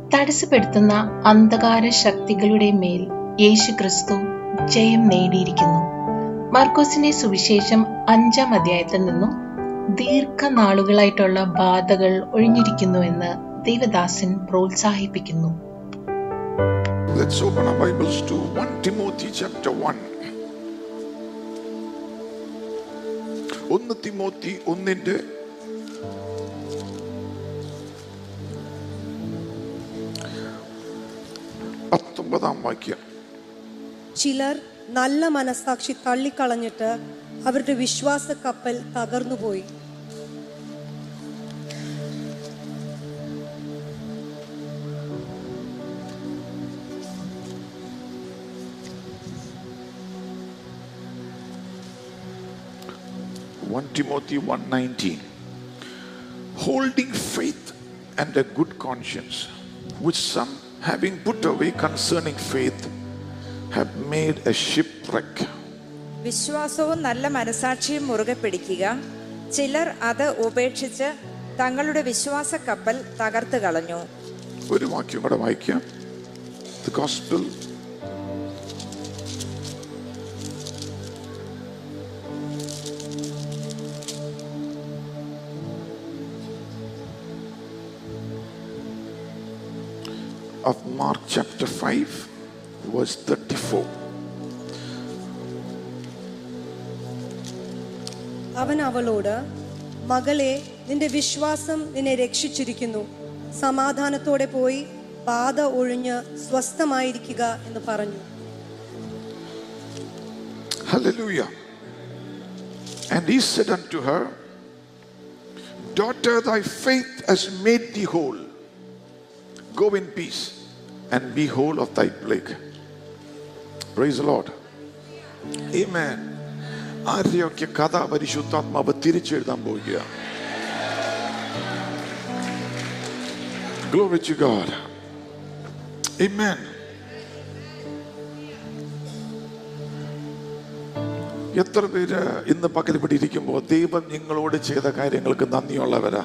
തടസ്സപ്പെടുത്തുന്ന അന്ധകാര ശക്തികളുടെ മേൽ യേശു ക്രിസ്തു ജയം നേടിയിരിക്കുന്നു മാർക്കോസിന്റെ സുവിശേഷം അഞ്ചാം അധ്യായത്തിൽ നിന്നും ദീർഘനാളുകളായിട്ടുള്ള ബാധകൾ ഒഴിഞ്ഞിരിക്കുന്നുവെന്ന് ദേവദാസൻ പ്രോത്സാഹിപ്പിക്കുന്നു Let's open our Bibles to 1 Timothy chapter 1. ഒന്ന് തിമോത്തി ഒന്നിന്റെ പത്തൊമ്പതാം വാക്യം ചിലർ നല്ല മനസാക്ഷി തള്ളിക്കളഞ്ഞിട്ട് അവരുടെ വിശ്വാസ കപ്പൽ തകർന്നുപോയി one Timothy 1:19 holding faith and a good conscience which some having put away concerning faith have made a shipwreck വിശ്വാസവും നല്ല മനസാക്ഷിയും മുറുകെ പിടിക്കുക ചിലർ അത് ഉപേക്ഷിച്ച് തങ്ങളുടെ വിശ്വാസ കപ്പൽ തകർത്ത് കളഞ്ഞു ഒരു വാക്യം കൂടെ വായിക്കാം The gospel of Mark chapter 5 verse 34 അവൻ അവളോട് മകളെ നിന്റെ വിശ്വാസം നിന്നെ രക്ഷിച്ചിരിക്കുന്നു സമാധാനത്തോടെ പോയി ബാധ ഒഴിഞ്ഞ് സ്വസ്ഥമായിരിക്കുക എന്ന് പറഞ്ഞു Hallelujah. And he said unto her, Daughter, thy faith has made thee whole. Go in peace and be whole of thy plague. Praise the Lord. Amen. ആരെയൊക്കെ കഥ പരിശുദ്ധാത്മാവ് തിരിച്ചെഴുതാൻ പോവുക Glory to God. Amen. എത്ര പേര് ഇന്ന് പകൽ ഇവിടെ ഇരിക്കുമ്പോൾ ദൈവം നിങ്ങളോട് ചെയ്ത കാര്യങ്ങൾക്ക് നന്ദിയുള്ളവരാ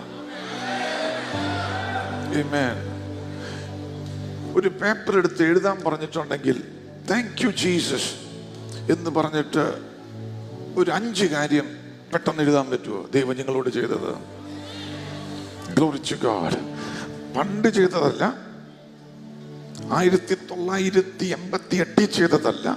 Amen. ഒരു പേപ്പർ എടുത്ത് എഴുതാൻ പറഞ്ഞിട്ടുണ്ടെങ്കിൽ താങ്ക് യു ജീസസ് എന്ന് പറഞ്ഞിട്ട് ഒരു അഞ്ച് കാര്യം പെട്ടെന്ന് എഴുതാൻ പറ്റുമോ ദൈവം നിങ്ങളോട് ചെയ്തത് Glory to God. പണ്ട് ചെയ്തതല്ല ആയിരത്തി തൊള്ളായിരത്തി എൺപത്തി എട്ടിൽ ചെയ്തതല്ല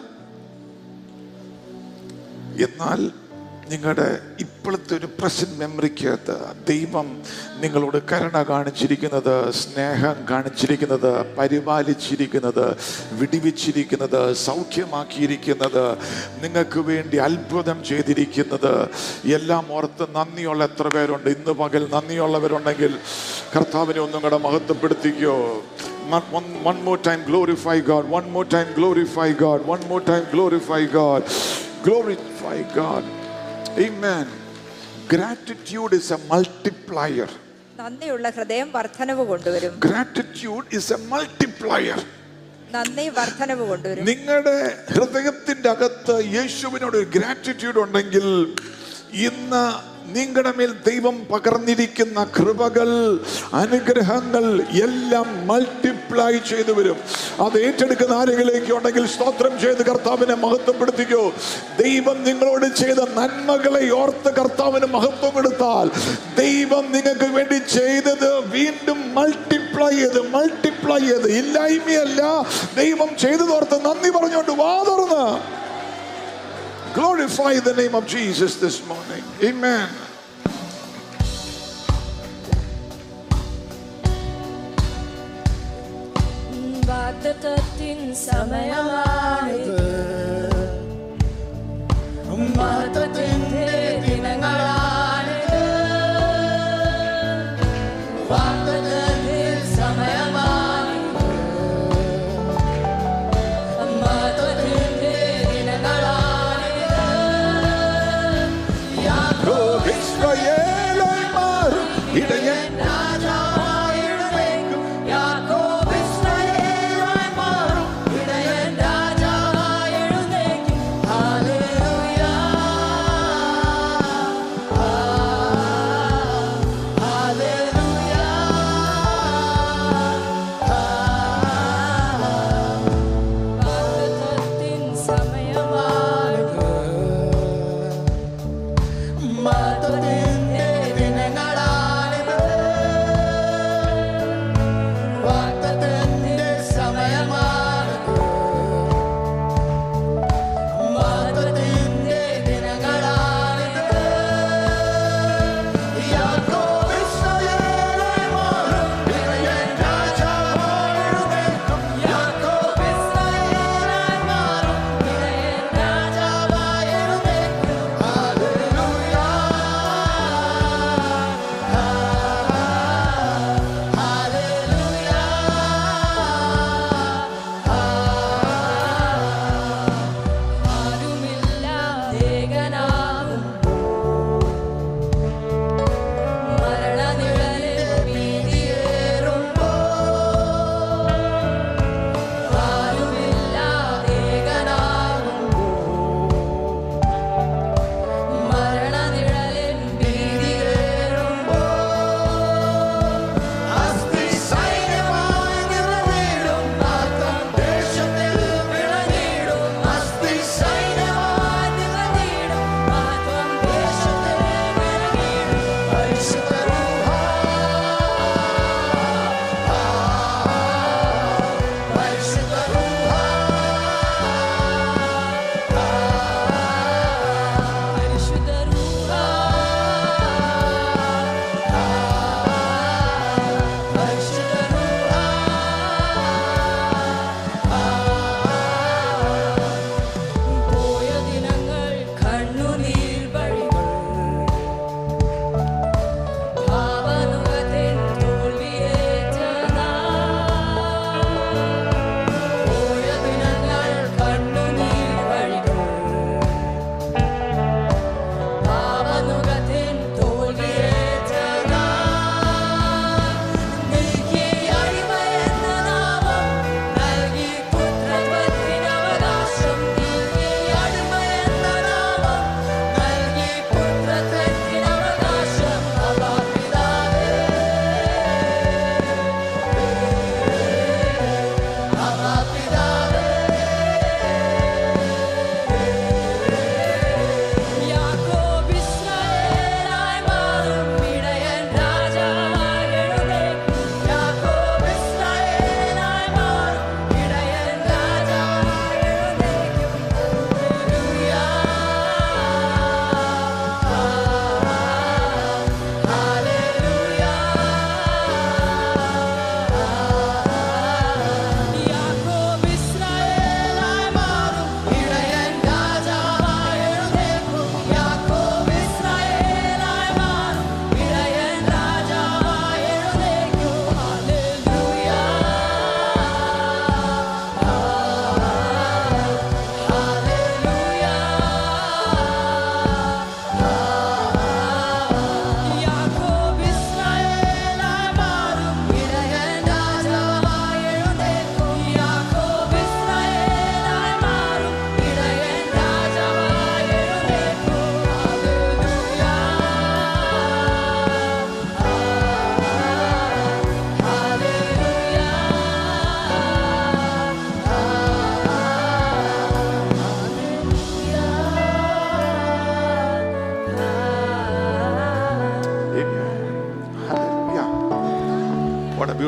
എന്നാൽ നിങ്ങളുടെ ഇപ്പോഴത്തെ ഒരു പ്രസന്റ് മെമ്മറിക്കകത്ത് ദൈവം നിങ്ങളോട് കരുണ കാണിച്ചിരിക്കുന്നത് സ്നേഹം കാണിച്ചിരിക്കുന്നത് പരിപാലിച്ചിരിക്കുന്നത് വിടിവിച്ചിരിക്കുന്നത് സൗഖ്യമാക്കിയിരിക്കുന്നത് നിങ്ങൾക്ക് വേണ്ടി അത്ഭുതം ചെയ്തിരിക്കുന്നത് എല്ലാം ഓർത്ത് നന്ദിയുള്ള എത്ര പേരുണ്ട് ഇന്ന് പകൽ നന്ദിയുള്ളവരുണ്ടെങ്കിൽ കർത്താവിനെ ഒന്നും കൂടെ മഹത്വപ്പെടുത്തിക്കോ One, one, one more time glorify God. One more time glorify God. One more time glorify God. Glorify God. Amen. Gratitude is a multiplier. നന്ദിയുള്ള ഹൃദയം വർധനവ് കൊണ്ടുവരും Gratitude is a multiplier. നന്ദി വർധനവ് കൊണ്ടുവരും നിങ്ങളുടെ ഹൃദയത്തിന്റെ അകത്ത് യേശുവിനോട് ഒരു ഗ്രാറ്റിറ്റ്യൂഡ് ഉണ്ടെങ്കിൽ ഇന്ന് നിങ്ങളുടെ മേൽ ദൈവം പകർന്നിരിക്കുന്ന കൃപകൾ അനുഗ്രഹങ്ങൾ എല്ലാം മൾട്ടിപ്ലൈ ചെയ്തു വരും അത് ഏറ്റെടുക്കുന്ന ആരെങ്കിലേക്ക് ഉണ്ടെങ്കിൽ സ്തോത്രം ചെയ്ത് കർത്താവിനെ മഹത്വപ്പെടുത്തിക്കോ ദൈവം നിങ്ങളോട് ചെയ്ത നന്മകളെ ഓർത്ത് കർത്താവിന് മഹത്വം കൊടുത്താൽ ദൈവം നിങ്ങൾക്ക് വേണ്ടി ചെയ്തത് വീണ്ടും മൾട്ടിപ്ലൈ ചെയ്ത് മൾട്ടിപ്ലൈ ചെയ്ത് ഇല്ലായ്മയല്ല ദൈവം ചെയ്തതോർത്ത് നന്ദി പറഞ്ഞുകൊണ്ട് വാ തുറന്ന് Glorify the name of Jesus this morning. Amen. വാഗ്ദത്തത്തിൻ സമയമാണിത് മഹത്വത്തിന്റെ ദിനങ്ങളാണിത് വാഗ്ദത്തത്തിൻ സമയമാണിത് മഹത്വത്തിന്റെ ദിനങ്ങളാണിത് Oh, ഇസ്രായേലായി മാറും ഇടയൻ രാജാവായി എഴുന്നേൽക്കും. യാക്കോബ് ഇസ്രായേലായി മാറും. ഇടയൻ രാജാവായി എഴുന്നേൽക്കും. Hallelujah.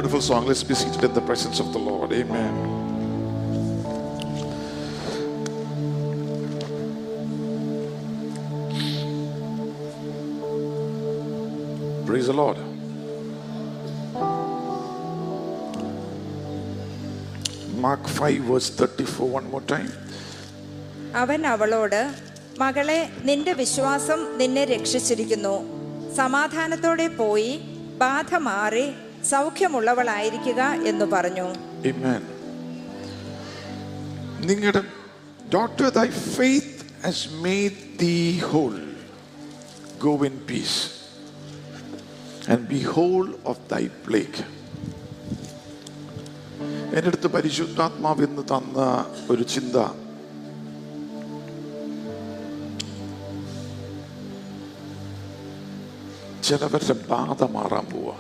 beautiful song. Let's be seated in the presence of the Lord. Amen. Praise the Lord. Mark 5, verse 34, one more time. അവൻ അവളോട് മകളെ നിന്റെ വിശ്വാസം നിന്നെ രക്ഷിച്ചിരിക്കുന്നു സമാധാനത്തോടെ പോയി ബാധ മാറി സൗഖ്യമുള്ളവളായിരിക്കുക എന്ന് പറഞ്ഞു Amen. നിങ്ങളുടെ doctor thy faith has made thee whole. Go in peace and be whole of thy plague. എൻ്റെ അടുത്ത് പരിശുദ്ധാത്മാവ് എന്ന് തന്ന ഒരു ചിന്ത ചിലവരുടെ ബാധ മാറാൻ പോവാ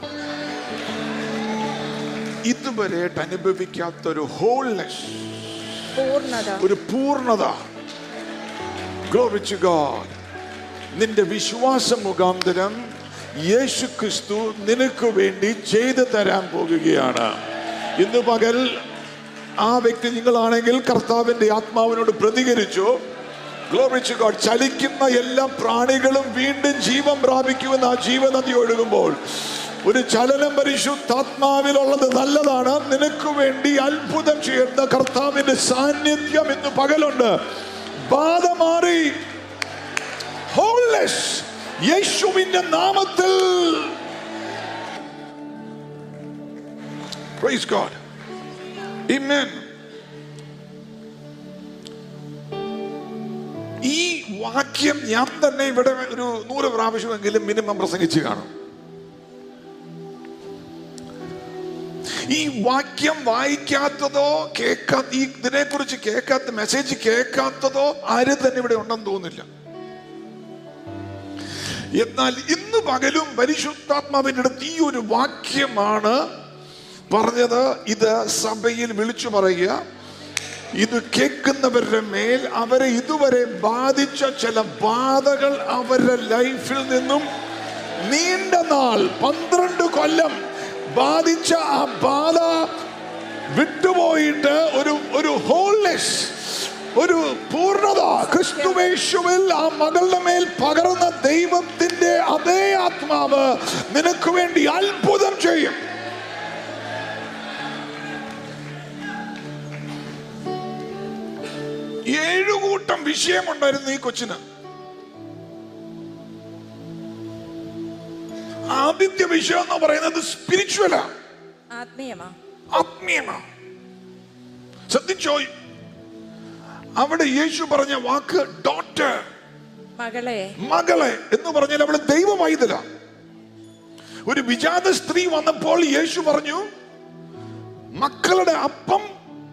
ഇതുവരെയായിട്ട് അനുഭവിക്കാത്ത ഒരു ഹോൾനെസ് പൂർണ്ണത ഒരു പൂർണ്ണത Glory to God. നിന്റെ വിശ്വാസം മുഖാന്തരം യേശു ക്രിസ്തു നിനക്ക് വേണ്ടി ചെയ്തു തരാൻ പോകുകയാണ് ഇന്ന് പകൽ ആ വ്യക്തി നിങ്ങളാണെങ്കിൽ കർത്താവിന്റെ ആത്മാവിനോട് പ്രതികരിച്ചു Glory to God. ചലിക്കുന്ന എല്ലാ പ്രാണികളും വീണ്ടും ജീവൻ പ്രാപിക്കുമെന്ന് ആ ജീവനദി ഒഴുകുമ്പോൾ ഒരു ചലനം പരിശുദ്ധാത്മാവിലുള്ളത് നല്ലതാണ് നിനക്ക് വേണ്ടി അത്ഭുതം ചെയ്യുന്ന കർത്താവിന്റെ സാന്നിധ്യം ഇന്ന് പകലുണ്ട് ബാധ മാറി ഹോൾനെസ് യേശുവിന്റെ നാമത്തിൽ Praise God. Amen. ഈ വാക്യം ഞാൻ തന്നെ ഇവിടെ ഒരു നൂറ് പ്രാവശ്യമെങ്കിലും മിനിമം പ്രസംഗിച്ച് കാണും ഈ വാക്യം വായിക്കാത്തതോ കേൾക്കാ ഈ ഇതിനെക്കുറിച്ച് കേൾക്കാത്ത മെസ്സേജ് കേൾക്കാത്തതോ ആരും തന്നെ ഇവിടെ ഉണ്ടെന്ന് തോന്നുന്നില്ല എന്നാൽ ഇന്ന് പകലും പരിശുദ്ധാത്മാവിന്റെ അടുത്ത് ഈ ഒരു വാക്യമാണ് പറഞ്ഞത് ഇത് സഭയിൽ വിളിച്ചു പറയുക ഇത് കേൾക്കുന്നവരുടെ മേൽ അവരെ ഇതുവരെ ബാധിച്ച ചില ബാധകൾ അവരുടെ ലൈഫിൽ നിന്നും നീണ്ട നാൾ പന്ത്രണ്ട് കൊല്ലം ബാധിച്ച ആ ബാധ വിട്ടുപോയിട്ട് ഒരു ഒരു ഹോൾനെസ് ഒരു പൂർണ്ണത ക്രിസ്തുവേശുവിൽ ആ മകളുടെ മേൽ പകർന്ന ദൈവത്തിന്റെ അതേ ആത്മാവ് നിനക്ക് വേണ്ടി അത്ഭുതം ചെയ്യും ഏഴുകൂട്ടം വിഷയമുണ്ടായിരുന്നു ഈ കൊച്ചിന് ആദ്യത്തെ വിഷയം എന്ന് പറയുന്നത് സ്പിരിച്വലാ ആത്മീയമാ ആത്മീയമാ ശ്രദ്ധിച്ചോ അവിടെ യേശു പറഞ്ഞ വാക്ക് ഡോട്ടർ മകളെ മകളെ എന്ന് പറഞ്ഞാൽ അവള് ദൈവമായതില ഒരു വിജാത സ്ത്രീ വന്നപ്പോൾ യേശു പറഞ്ഞു മക്കളുടെ അപ്പം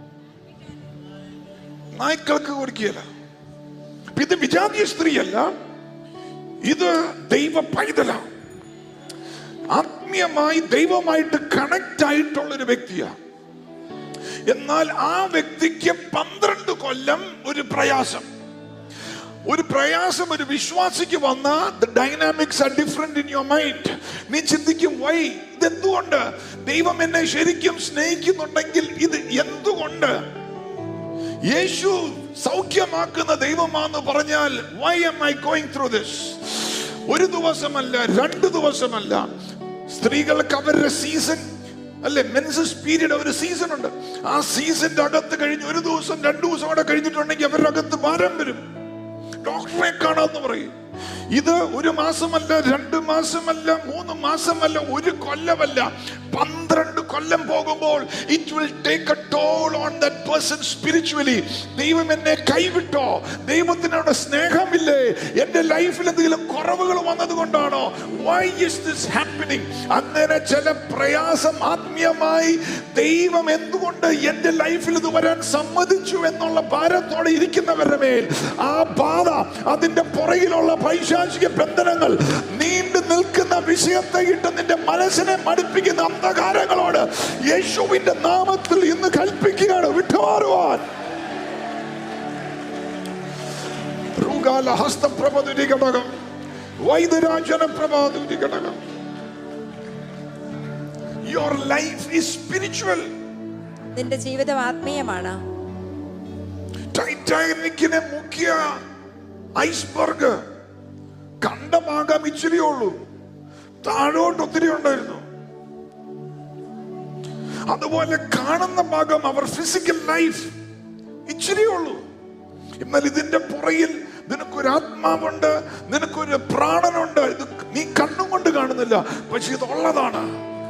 നായ്ക്കൾക്ക് കൊടുക്കുകയല്ല അപ്പൊ ഇത് വിജാതീയ സ്ത്രീയല്ല ഇത് ദൈവ പൈതല ആത്മീയമായി ദൈവമായിട്ട് കണക്ട് ആയിട്ടുള്ള ഒരു വ്യക്തിയാ എന്നാൽ ആ വ്യക്തിക്ക് പന്ത്രണ്ട് കൊല്ലം ഒരു പ്രയാസം ഒരു പ്രയാസം ഒരു വിശ്വാസിക്ക് വന്ന the dynamics are different in your mind നീ ചിന്തിക്കും വൈ ഇതെന്തുകൊണ്ട് ദൈവം എന്നെ ശരിക്കും സ്നേഹിക്കുന്നുണ്ടെങ്കിൽ ഇത് എന്തുകൊണ്ട് യേശു സൗഖ്യമാക്കുന്ന ദൈവമാണെന്ന് പറഞ്ഞാൽ why am I going through this ഒരു ദിവസമല്ല രണ്ട് ദിവസമല്ല സ്ത്രീകൾക്ക് അവരുടെ സീസൺ അല്ലെ മെൻസസ് പീരീഡ് ഒരു സീസൺ ഉണ്ട് ആ സീസണിന്റെ അകത്ത് കഴിഞ്ഞ് ഒരു ദിവസം രണ്ടു ദിവസം കൂടെ കഴിഞ്ഞിട്ടുണ്ടെങ്കിൽ അവരുടെ അകത്ത് ഭാരം വരും ഡോക്ടറെ കാണാന്ന് പറയും ഇത് ഒരു മാസമല്ല രണ്ട് മാസമല്ല മൂന്ന് മാസമല്ല ഒരു കൊല്ലമല്ല പന്ത്രണ്ട് കൊല്ലം പോകുമ്പോൾ it will take a toll on that person spiritually ദൈവം എന്നെ കൈവിട്ടോ ദൈവത്തിനോട് സ്നേഹമില്ലേ എന്റെ ലൈഫിൽ എന്തെങ്കിലും കുറവുകൾ വന്നത് കൊണ്ടാണോ വൈ ഇസ് ദിസ് ഹാപ്പനിങ് അങ്ങനെ ചില പ്രയാസം ആത്മീയമായി ദൈവം എന്തുകൊണ്ട് എന്റെ ലൈഫിൽ ഇത് വരാൻ സമ്മതിച്ചു എന്നുള്ള ഭാരത്തോടെ ഇരിക്കുന്നവരുടെ മേൽ ആ ബാധ അതിന്റെ പുറകിലുള്ള പൈശാചിക ബന്ധനങ്ങൾ നീണ്ടു നിൽക്കുന്ന വിഷയത്തെ ഇട്ട് നിന്റെ മനസ്സിനെ മടുപ്പിക്കുന്ന അന്ധകാരങ്ങളോട് യേശുവിന്റെ നാമത്തിൽ ഇന്ന് കൽപ്പിക്കുകയാണ് വിട്ടുമാറുവാൻ ഋകാല ഹസ്തപ്രഭതുരി ഘടകം വൈദ്യരാജന പ്രഭാതുരി ഘടകം യുവർ ലൈഫ് ഈസ് സ്പിരിച്വൽ നിന്റെ ജീവിതം ആത്മീയമാണ് ടൈറ്റാനിക്കിനെ മുക്കിയ ഐസ്ബർഗ് കണ്ട ഭാഗം ഇച്ചിരി ഉള്ളൂ താഴോട്ട് ഒത്തിരി ഉണ്ടായിരുന്നു അതുപോലെ കാണുന്ന ഭാഗം അവർ ഫിസിക്കൽ ലൈഫ് ഇച്ചിരി ഉള്ളൂ എന്നാൽ ഇതിന്റെ പുറയിൽ നിനക്കൊരു ആത്മാവുണ്ട് നിനക്കൊരു പ്രാണനുണ്ട് ഇത് നീ കണ്ണും കൊണ്ട് കാണുന്നില്ല പക്ഷെ ഇത് ഉള്ളതാണ്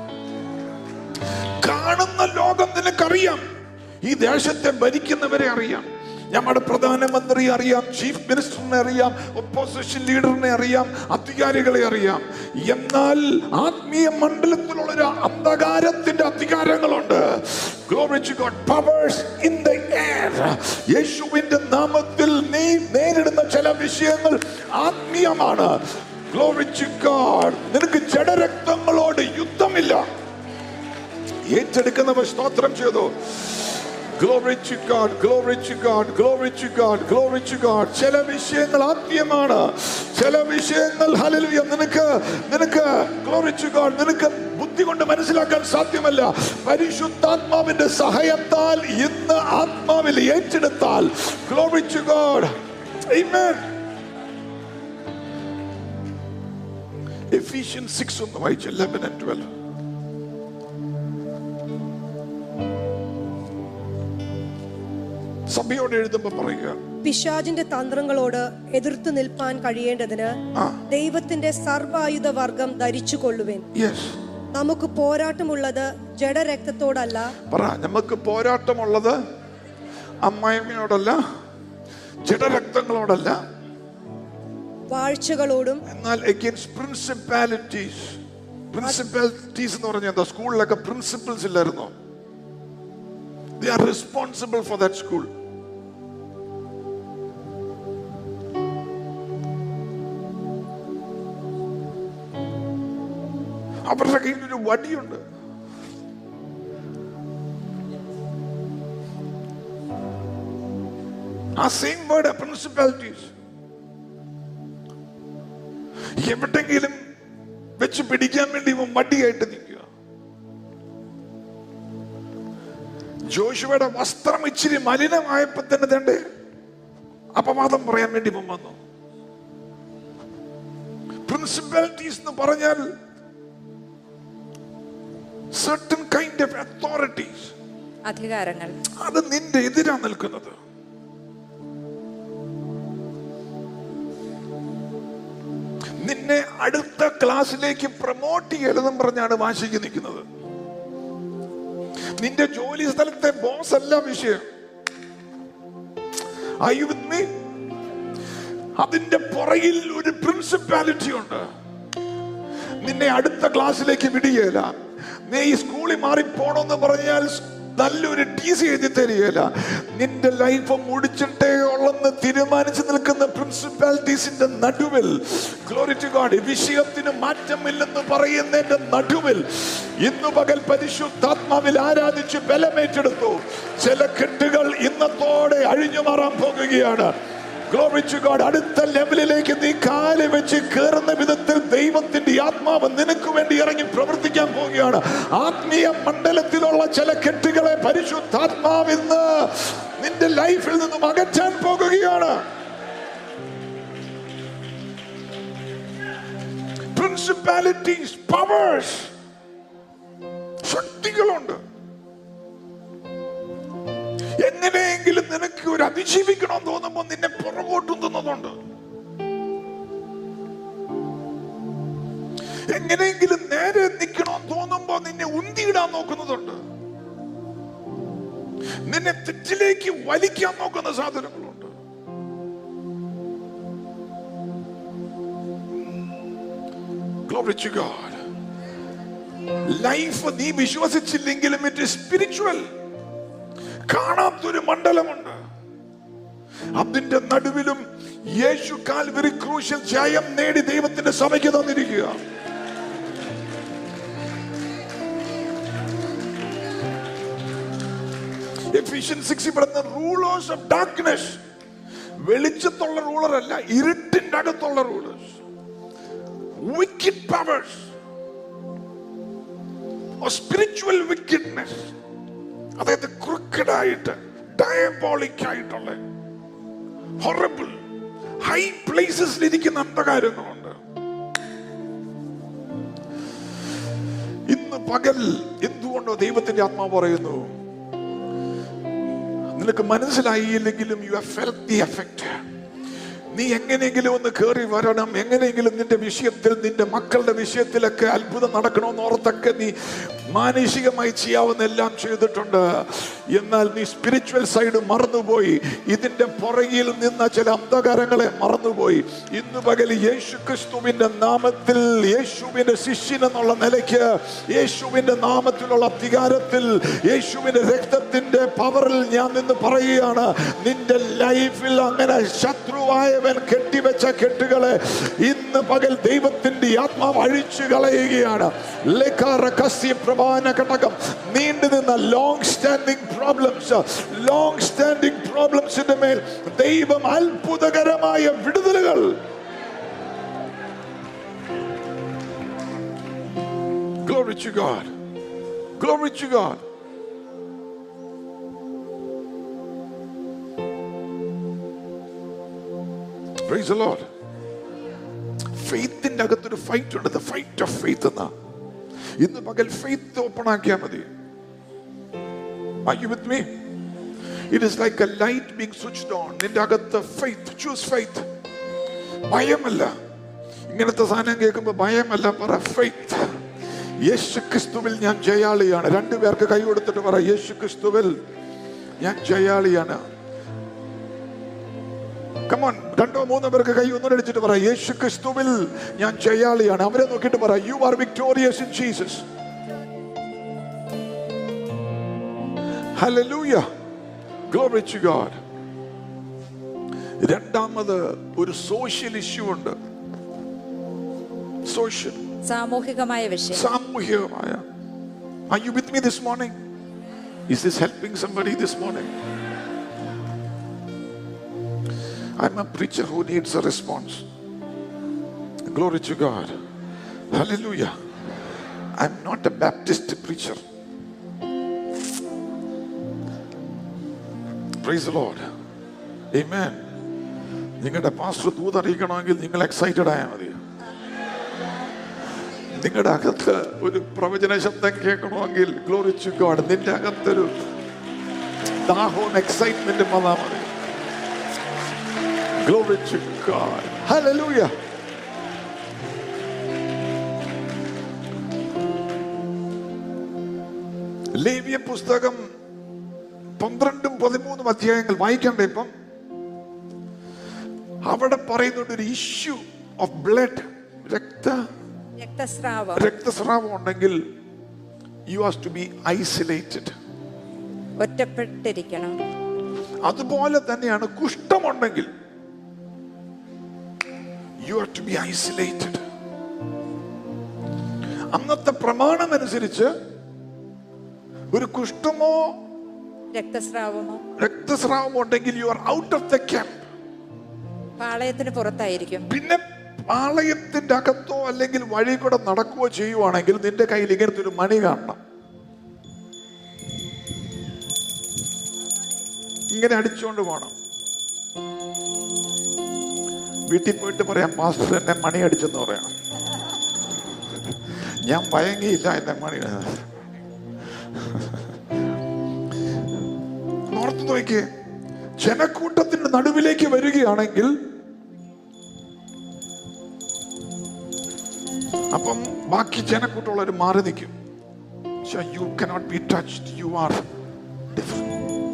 കാണുന്ന ലോകം നിനക്കറിയാം ഈ ദേശത്തെ ഭരിക്കുന്നവരെ അറിയാം നമ്മുടെ പ്രധാനമന്ത്രി അറിയാം ചീഫ് മിനിസ്റ്ററിനെ അറിയാം ഒപ്പോസിഷൻ ലീഡറിനെ അറിയാം അധികാരികളെ അറിയാം എന്നാൽ ആത്മീയ മണ്ഡലത്തിലുള്ള ഒരു അന്ധകാരത്തിന്റെ അധികാരങ്ങളുണ്ട് Glory to God. Powers in the air. യേശുവിന്റെ നാമത്തിൽ നീ നേരിടുന്ന ചില വിഷയങ്ങൾ ആത്മീയമാണ് Glory to God. നിനക്ക് ജഡരക്തങ്ങളോട് യുദ്ധമില്ല ഏറ്റെടുക്കുന്നവർ സ്തോത്രം ചെയ്തു Glory to God, glory to God, glory to God, glory to God. ചില വിഷയങ്ങൾ ആത്മീയമാണ് ചില വിഷയങ്ങൾ ഹല്ലേലൂയ നിനക്ക് നിനക്ക് glory to God നിനക്ക് ബുദ്ധി കൊണ്ട് മനസ്സിലാക്കാൻ സാധ്യമല്ല പരിശുദ്ധാത്മാവിന്റെ സഹായത്താൽ ഇന്ന് ആത്മാവിൽ ഏറ്റെടുത്താൽ glory to God. Amen. Ephesians 6 ഒന്ന് വായിച്ച് 11 and 12. സഭയോട് എഴുതുമ്പോ പറയുക പിശാചിന്റെ തന്ത്രങ്ങളോട് എതിർത്തു നിൽപ്പാൻ കഴിയേണ്ടതിന് ആ. ദൈവത്തിന്റെ സർവായുധ വർഗം ധരിച്ചു കൊള്ളുവേൻ യെസ് നമുക്ക് പോരാട്ടമുള്ളത് ജഡരക്തത്തോടല്ല പറ നമുക്ക് പോരാട്ടമുള്ളത് അമ്മായിമ്മയോടല്ല ജഡരക്തങ്ങളോടല്ല വാഴ്ചകളോടും എന്നാൽ അഗേൻസ്റ്റ് പ്രിൻസിപ്പാലിറ്റീസ് പ്രിൻസിപ്പാലിറ്റീസ് എന്ന് പറഞ്ഞാൽ എന്താ സ്കൂളിലൊക്കെ പ്രിൻസിപ്പൽസ് ഇല്ലായിരുന്നോ they are responsible for that school അവരുടെ കയ്യിൽ ഒരു വടിയുണ്ട് ആ സെയിം വേർഡ് പ്രിൻസിപ്പാലിറ്റീസ് എവിടെങ്കിലും വെച്ച് പിടിക്കാൻ വേണ്ടി ഇവൻ മടിയായിട്ട് നിൽക്കുക ജോഷുവയുടെ വസ്ത്രം ഇച്ചിരി മലിനമായപ്പോ തന്നെ തന്റെ അപവാദം പറയാൻ വേണ്ടി ഇവൻ വന്നു പ്രിൻസിപ്പാലിറ്റീസ് എന്ന് പറഞ്ഞാൽ certain കൈൻഡ് ഓഫ് അതോറിറ്റീസ് അധികാരങ്ങൾ അത് നിന്റെ എതിരാ നിൽക്കുന്നത് നിന്നെ അടുത്ത ക്ലാസ്സിലേക്ക് പ്രൊമോട്ട് ചെയ്യലെന്നും പറഞ്ഞാണ് വാശിക്ക് നിൽക്കുന്നത് നിന്റെ ജോലി സ്ഥലത്തെ ബോസ് അല്ല വിഷയം Are you with me? അതിന്റെ പുറകിൽ ഒരു പ്രിൻസിപ്പാലിറ്റി ഉണ്ട് നിന്നെ അടുത്ത ക്ലാസ്സിലേക്ക് വിടുകയില്ല നീ ഈ സ്കൂളിൽ മാറി പോണെന്ന് പറഞ്ഞാൽ നല്ലൊരു ടി സി എഴുതി തരികയില്ല നിന്റെ ലൈഫ് മുടിച്ചിട്ടേ ഉള്ളെന്ന് തീരുമാനിച്ചു നിൽക്കുന്ന പ്രിൻസിപ്പാലിറ്റീസിന്റെ നടുവിൽ ഗ്ലോറി ടു ഗോഡ് വിഷയത്തിന് മാറ്റമില്ലെന്ന് പറയുന്നതിന്റെ നടുവിൽ ഇന്നു പകൽ പരിശുദ്ധാത്മാവിൽ ആരാധിച്ച് ബലമേറ്റെടുത്തു ചില കെട്ടുകൾ ഇന്നത്തോടെ അഴിഞ്ഞു മാറാൻ പോകുകയാണ് Glory to God. അടുത്ത ലെവലിലേക്ക് നീ കാല് വെച്ച് കയറുന്ന വിധത്തിൽ ദൈവത്തിന്റെ ആത്മാവ് നിനക്ക് വേണ്ടി ഇറങ്ങി പ്രവർത്തിക്കാൻ പോവുകയാണ് ആത്മീയ മണ്ഡലത്തിലുള്ള ചില കെട്ടുകളെ പരിശുദ്ധാത്മാവ് ഇന്ന് നിന്റെ ലൈഫിൽ നിന്നും അകറ്റാൻ പോകുകയാണ് പ്രിൻസിപ്പാലിറ്റീസ് പവേഴ്സ് ശക്തികളുണ്ട് എങ്ങനെയെങ്കിലും നിനക്ക് ഒരു അതിജീവിക്കണം തോന്നുമ്പോ നിന്നെ പുറകോട്ടും തിന്നുന്നുണ്ട് എങ്ങനെയെങ്കിലും നേരെ നിൽക്കണം തോന്നുമ്പോ നിന്നെ ഉന്തിയിടാൻ നോക്കുന്നതുണ്ട് നിന്നെ തെറ്റിലേക്ക് വലിക്കാൻ നോക്കുന്ന സാധനങ്ങളുണ്ട് Glory to God. ലൈഫ് നീ വിശ്വസിച്ചില്ലെങ്കിലും ഇറ്റ് സ്പിരിച്വൽ കാണാത്തൊരു മണ്ഡലമുണ്ട് അതിന്റെ നടുവിലും യേശു കാൽവരി ക്രൂശിൽ ജയം നേടി ദൈവത്തിന്റെ സഭയ്ക്ക് തന്നിരിക്കുക എഫിഷ്യൻ സിക്സ് പറയുന്ന റൂളേഴ്സ് ഓഫ് ഡാർക്ക്നെസ് വെളിച്ചത്തുള്ള റൂളർ അല്ല ഇരുട്ടിന്റെ അകത്തുള്ള rulers wicked powers spiritual wickedness അതായത് ക്രിക്കഡായിട്ട് ഡയബോളിക് ആയിട്ടുള്ള ഹൊറബിൾ ഹൈ പ്ലേസസിൽ ഇരിക്കുന്ന അന്ധകാരങ്ങളുണ്ട് ഇന്ന് പകൽ എന്തുകൊണ്ടോ ദൈവത്തിന്റെ ആത്മാവ് പറയുന്നു നിനക്ക് മനസ്സിലായില്ലെങ്കിലും you have felt the effect നീ എങ്ങനെയെങ്കിലും ഒന്ന് കയറി വരണം എങ്ങനെയെങ്കിലും നിന്റെ വിഷയത്തിൽ നിന്റെ മക്കളുടെ വിഷയത്തിലൊക്കെ അത്ഭുതം നടക്കണമെന്ന് ഓർത്തൊക്കെ നീ മാനുഷികമായി ചെയ്യാവുന്ന എല്ലാം ചെയ്തിട്ടുണ്ട് എന്നാൽ നീ സ്പിരിച്വൽ സൈഡ് മറന്നുപോയി ഇതിന്റെ പുറകിൽ നിന്ന ചില അന്ധകാരങ്ങളെ മറന്നുപോയി ഇന്ന് പകൽ യേശു ക്രിസ്തുവിന്റെ നാമത്തിൽ യേശുവിന്റെ ശിഷ്യൻ എന്നുള്ള നിലയ്ക്ക് യേശുവിന്റെ നാമത്തിലുള്ള അധികാരത്തിൽ യേശുവിന്റെ രക്തത്തിന്റെ പവറിൽ ഞാൻ നിന്ന് പറയുകയാണ് നിന്റെ ലൈഫിൽ അങ്ങനെ ശത്രുവായവൻ കെട്ടിവെച്ച കെട്ടുകളെ ഇന്ന് പകൽ ദൈവത്തിന്റെ ആത്മാവ് അഴിച്ചു കളയുകയാണ് ലെക്കാറക്കസ്യ പ്രവാന ഘടകം നീണ്ടു നിന്ന long standing problems long standing പ്രോബ്ലംസിന്റെ മേൽ ദൈവം അത്ഭുതകരമായ വിടുതലുകൾ Glory to God. Glory to God. Praise the Lord. ഫെയ്ത്തിന്റെ അകത്തൊരു ഫൈറ്റ് ഉണ്ട് ദ ഫൈറ്റ് ഓഫ് ഫെയ്ത്ത് എന്നാ ഇന്ന് പകൽ ഫെയ്ത്ത് ഓപ്പൺ ആക്കിയാൽ മതി Are you with me? It is like a light being switched on. നിന്റെ അകത്ത് ഫെയ്ത്ത് ചൂസ് ഫെയ്ത്ത് ഭയമല്ല ഇങ്ങനത്തെ സാധനം കേൾക്കുമ്പോൾ ഭയമല്ല പറ ഫെയ്ത്ത് യേശു ക്രിസ്തുവിൽ ഞാൻ ജയാളിയാണ് രണ്ടുപേർക്ക് കൈ കൊടുത്തിട്ട് പറ യേശു ക്രിസ്തുവിൽ ഞാൻ ജയാളിയാണ് കമോൺ രണ്ടോ മൂന്നോ പേർക്ക് കൈ ഒന്നും അടിച്ചിട്ട് പറ യേശു ക്രിസ്തുവിൽ ഞാൻ ജയാളിയാണ് അവരെ നോക്കിയിട്ട് പറ you are victorious in Jesus hallelujah glory to God രണ്ടാമത് ഒരു സോഷ്യൽ ഇഷ്യൂ ഉണ്ട് സോഷ്യൽ സാമൂഹികമായ വിഷയം സാമൂഹികമായ Are you with me this morning? Is this helping somebody this morning? I'm a preacher who needs a response. Glory to God. Hallelujah. I'm not a Baptist preacher. Praise the Lord. Amen. നിങ്ങളുടെ pastor ദൂതറിയിക്കണമെങ്കിൽ നിങ്ങൾ excited ആയാൽ മതി നിങ്ങളുടെ അകത്ത് ഒരു പ്രവചന ശബ്ദം കേൾക്കണമെങ്കിൽ ഗ്ലോറിച്ചു ഗോഡ് നിന്റെ അകത്തൊരു ദാഹവും എക്സൈറ്റ്മെന്റും വന്നാ മതി ഗ്ലോറിച്ചു ഗോഡ് ഹല്ലേലൂയ ലേവ്യ പുസ്തകം പന്ത്രണ്ടും പതിമൂന്നും അധ്യായങ്ങൾ വായിക്കണ്ടേ ഇപ്പം അവിടെ പറയുന്നുണ്ട് ഒരു ഇഷ്യൂ ഓഫ് ബ്ലഡ് രക്ത രക്തസ്രാവം രക്തസ്രാവം ഉണ്ടെങ്കിൽ you has to be isolated ഒറ്റപ്പെട്ടിരിക്കണം അതുപോലെ തന്നെയാണ് കുഷ്ഠമുണ്ടെങ്കിൽ you have to be isolated അന്നത്തെ പ്രമാണം അനുസരിച്ച് ഒരു കുഷ്ഠമോ രക്തസ്രാവമോ രക്തസ്രാവമോ ഉണ്ടെങ്കിൽ you are out of the camp പാളയത്തിന് പുറത്തായിരിക്കും പിന്നെ പാളയത്തിന്റെ അകത്തോ അല്ലെങ്കിൽ വഴി കൂടെ നടക്കുകയോ ചെയ്യുവാണെങ്കിൽ നിന്റെ കയ്യിൽ ഇങ്ങനത്തെ ഒരു മണി കാണണം ഇങ്ങനെ അടിച്ചുകൊണ്ട് പോകണം വീട്ടിൽ പോയിട്ട് പറയാം മാസ്റ്റർ എന്നെ മണി അടിച്ചെന്ന് പറയാം ഞാൻ ഭയങ്ങിയില്ല എന്നെ മണി ഓർത്ത് നോക്കിയേ ജനക്കൂട്ടത്തിന്റെ നടുവിലേക്ക് വരികയാണെങ്കിൽ അപ്പം ബാക്കി ജനക്കൂട്ടമുള്ളവർ മാറി നിൽക്കും you cannot be touched you are different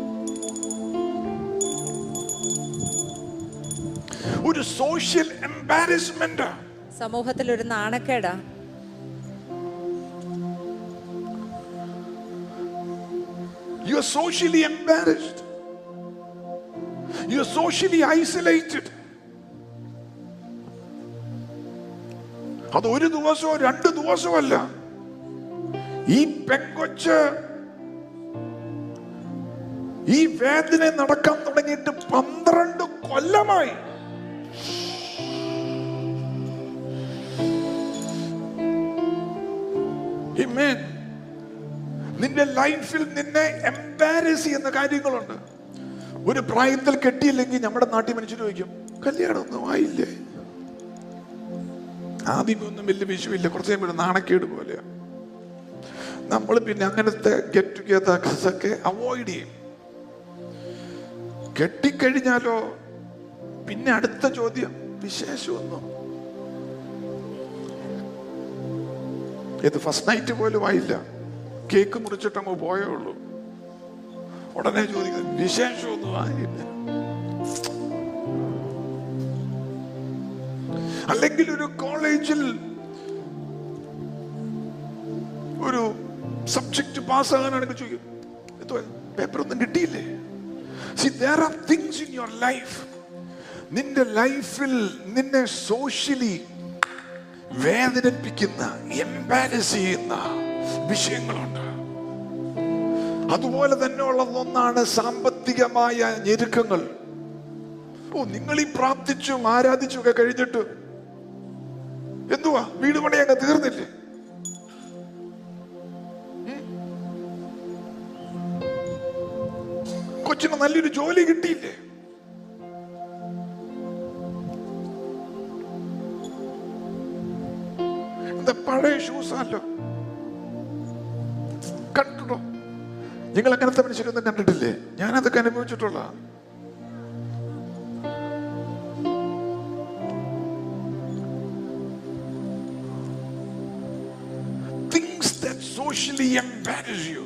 ഒരു സോഷ്യൽ എംബാരസ്മെന്റ് സമൂഹത്തിൽ ഒരു നാണക്കേടാ you are socially embarrassed you are socially isolated അത് ഒരു ദിവസമോ രണ്ട് ദിവസമോ അല്ല ഈ പെങ്കൊച്ച് ഈ വേദന നടക്കാൻ തുടങ്ങിയിട്ട് പന്ത്രണ്ട് കൊല്ലമായി Amen. നിന്റെ ലൈഫിൽ നിന്നെ എംബാരസ് ചെയ്യുന്ന കാര്യങ്ങളുണ്ട് ഒരു പ്രായത്തിൽ കെട്ടിയില്ലെങ്കിൽ നമ്മുടെ നാട്ടിൽ മനുഷ്യർ ചോദിക്കും കല്യാണമൊന്നും ആയില്ലേ ആദ്യമേ ഒന്നും വലിയ വിഷയമില്ല കുറച്ച് കഴിയുമ്പോൾ ഒരു നാണക്കേട് പോലെയാണ് നമ്മൾ പിന്നെ അങ്ങനത്തെ ഗെറ്റ് ടുഗദേഴ്സ് ഒക്കെ അവോയ്ഡ് ചെയ്യും കെട്ടിക്കഴിഞ്ഞാലോ പിന്നെ അടുത്ത ചോദ്യം വിശേഷമൊന്നും ഇത് ഫസ്റ്റ് നൈറ്റ് പോലും ആയില്ല കേക്ക് മുറിച്ചിട്ട് അങ്ങ് പോയേ ഉള്ളൂ ഉടനെ ചോദിക്കുന്നത് വിശേഷമൊന്നും ആയില്ല അല്ലെങ്കിൽ ഒരു കോളേജിൽ ഒരു സബ്ജക്ട് പാസ്സാകാനാണെങ്കിൽ ചോദിക്കും എന്തോ പേപ്പർ ഒന്നും കിട്ടിയില്ലേ see there are things in your life നിന്റെ ലൈഫിൽ നിന്നെ സോഷ്യലി വേദനിപ്പിക്കുന്ന എംബാരസ് ചെയ്യുന്ന വിഷയങ്ങളുണ്ട് അതുപോലെ തന്നെ ഉള്ളതൊന്നാണ് സാമ്പത്തികമായ ഞെരുക്കങ്ങൾ ഓ നിങ്ങൾ ഈ പ്രാർത്ഥിച്ചും ആരാധിച്ചും ഒക്കെ കഴിഞ്ഞിട്ട് എന്തുവാ വീട് പണി അങ്ങ് തീർന്നില്ലേ ഉം? കൊച്ചിന് നല്ലൊരു ജോലി കിട്ടിയില്ലേ എന്താ പഴയ ഷൂസ് അല്ലോ കണ്ടിട്ടുണ്ടോ നിങ്ങൾ അങ്ങനത്തെ മനുഷ്യരൊന്നും കണ്ടിട്ടില്ലേ ഞാൻ അതൊക്കെ അനുഭവിച്ചിട്ടുള്ള things that socially embarrass you.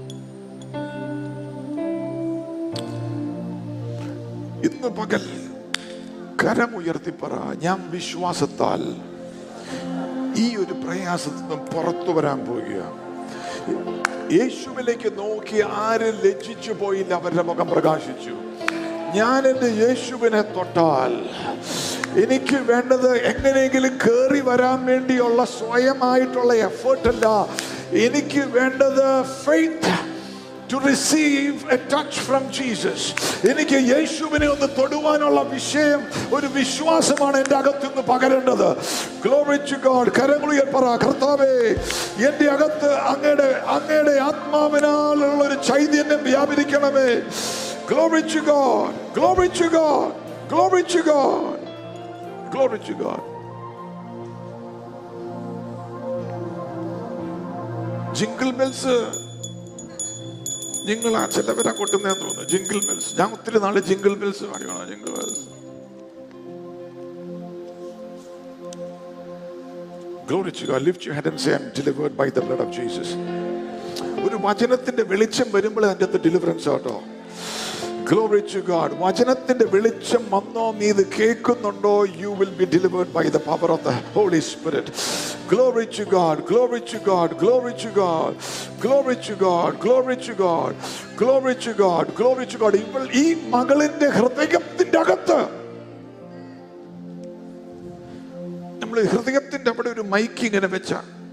ഇന്ന് പകൽ കരമുയർത്തി പറ ഞാൻ വിശ്വാസത്താൽ ഈ ഒരു പ്രയാസത്തിൽ നിന്നും പുറത്തു വരാൻ പോവുക യേശുവിലേക്ക് നോക്കി ആര് ലജ്ജിച്ചു പോയില്ല അവരുടെ മുഖം പ്രകാശിച്ചു ഞാൻ എൻ്റെ യേശുവിനെ തൊട്ടാൽ എനിക്ക് വേണ്ടത് എങ്ങനെയെങ്കിലും കയറി വരാൻ വേണ്ടിയുള്ള സ്വയമായിട്ടുള്ള എഫേർട്ട് അല്ല എനിക്ക് വേണ്ടത് faith to receive a touch from Jesus എനിക്ക് യേശുവിനെ ഒന്ന് തൊടുവാനുള്ള വിഷയം ഒരു വിശ്വാസമാണ് എൻ്റെ അകത്ത് നിന്ന് പകരേണ്ടത് Glory to God. കരങ്ങളുയർ പറ കർത്താവേ എൻ്റെ അകത്ത് അങ്ങയുടെ അങ്ങയുടെ ആത്മാവിനാലുള്ള ഒരു ചൈതന്യം വ്യാപരിക്കണമേ Glory to God. Glory to God. Glory to God. Glory to God. Jingle bells നിങ്ങൾ ആ ചിലവരാ കൊട്ടുന്നതെന്ന് തോന്നുന്നു ജിങ്കിൾ ബെൽസ് ഞാൻ ഒത്തിരി നാളെ ജിങ്കിൾ ബെൽസ് പാടിയാണ് jingle bells Glory to God. Lift your head and say, I'm delivered by the blood of Jesus. ഒരു വചനത്തിന്റെ വെളിച്ചം വരുമ്പോൾ അതിൻ്റെ അകത്ത് ഡെലിവറൻസ് ആട്ടോ ഗ്ലോറി ടു ഗാഡ് വചനത്തിന്റെ വെളിച്ചം വന്നോ നീ ഇത് കേൾക്കുന്നുണ്ടോ you will be delivered by the power of the holy spirit glory to God glory to God glory to God glory to God glory to God glory to God glory to God ഇവൾ ഈ മകളിന്റെ ഹൃദയത്തിന്റെ അകത്ത് നമ്മൾ ഹൃദയത്തിന്റെ അവിടെ ഒരു mic ഇങ്ങനെ വെച്ച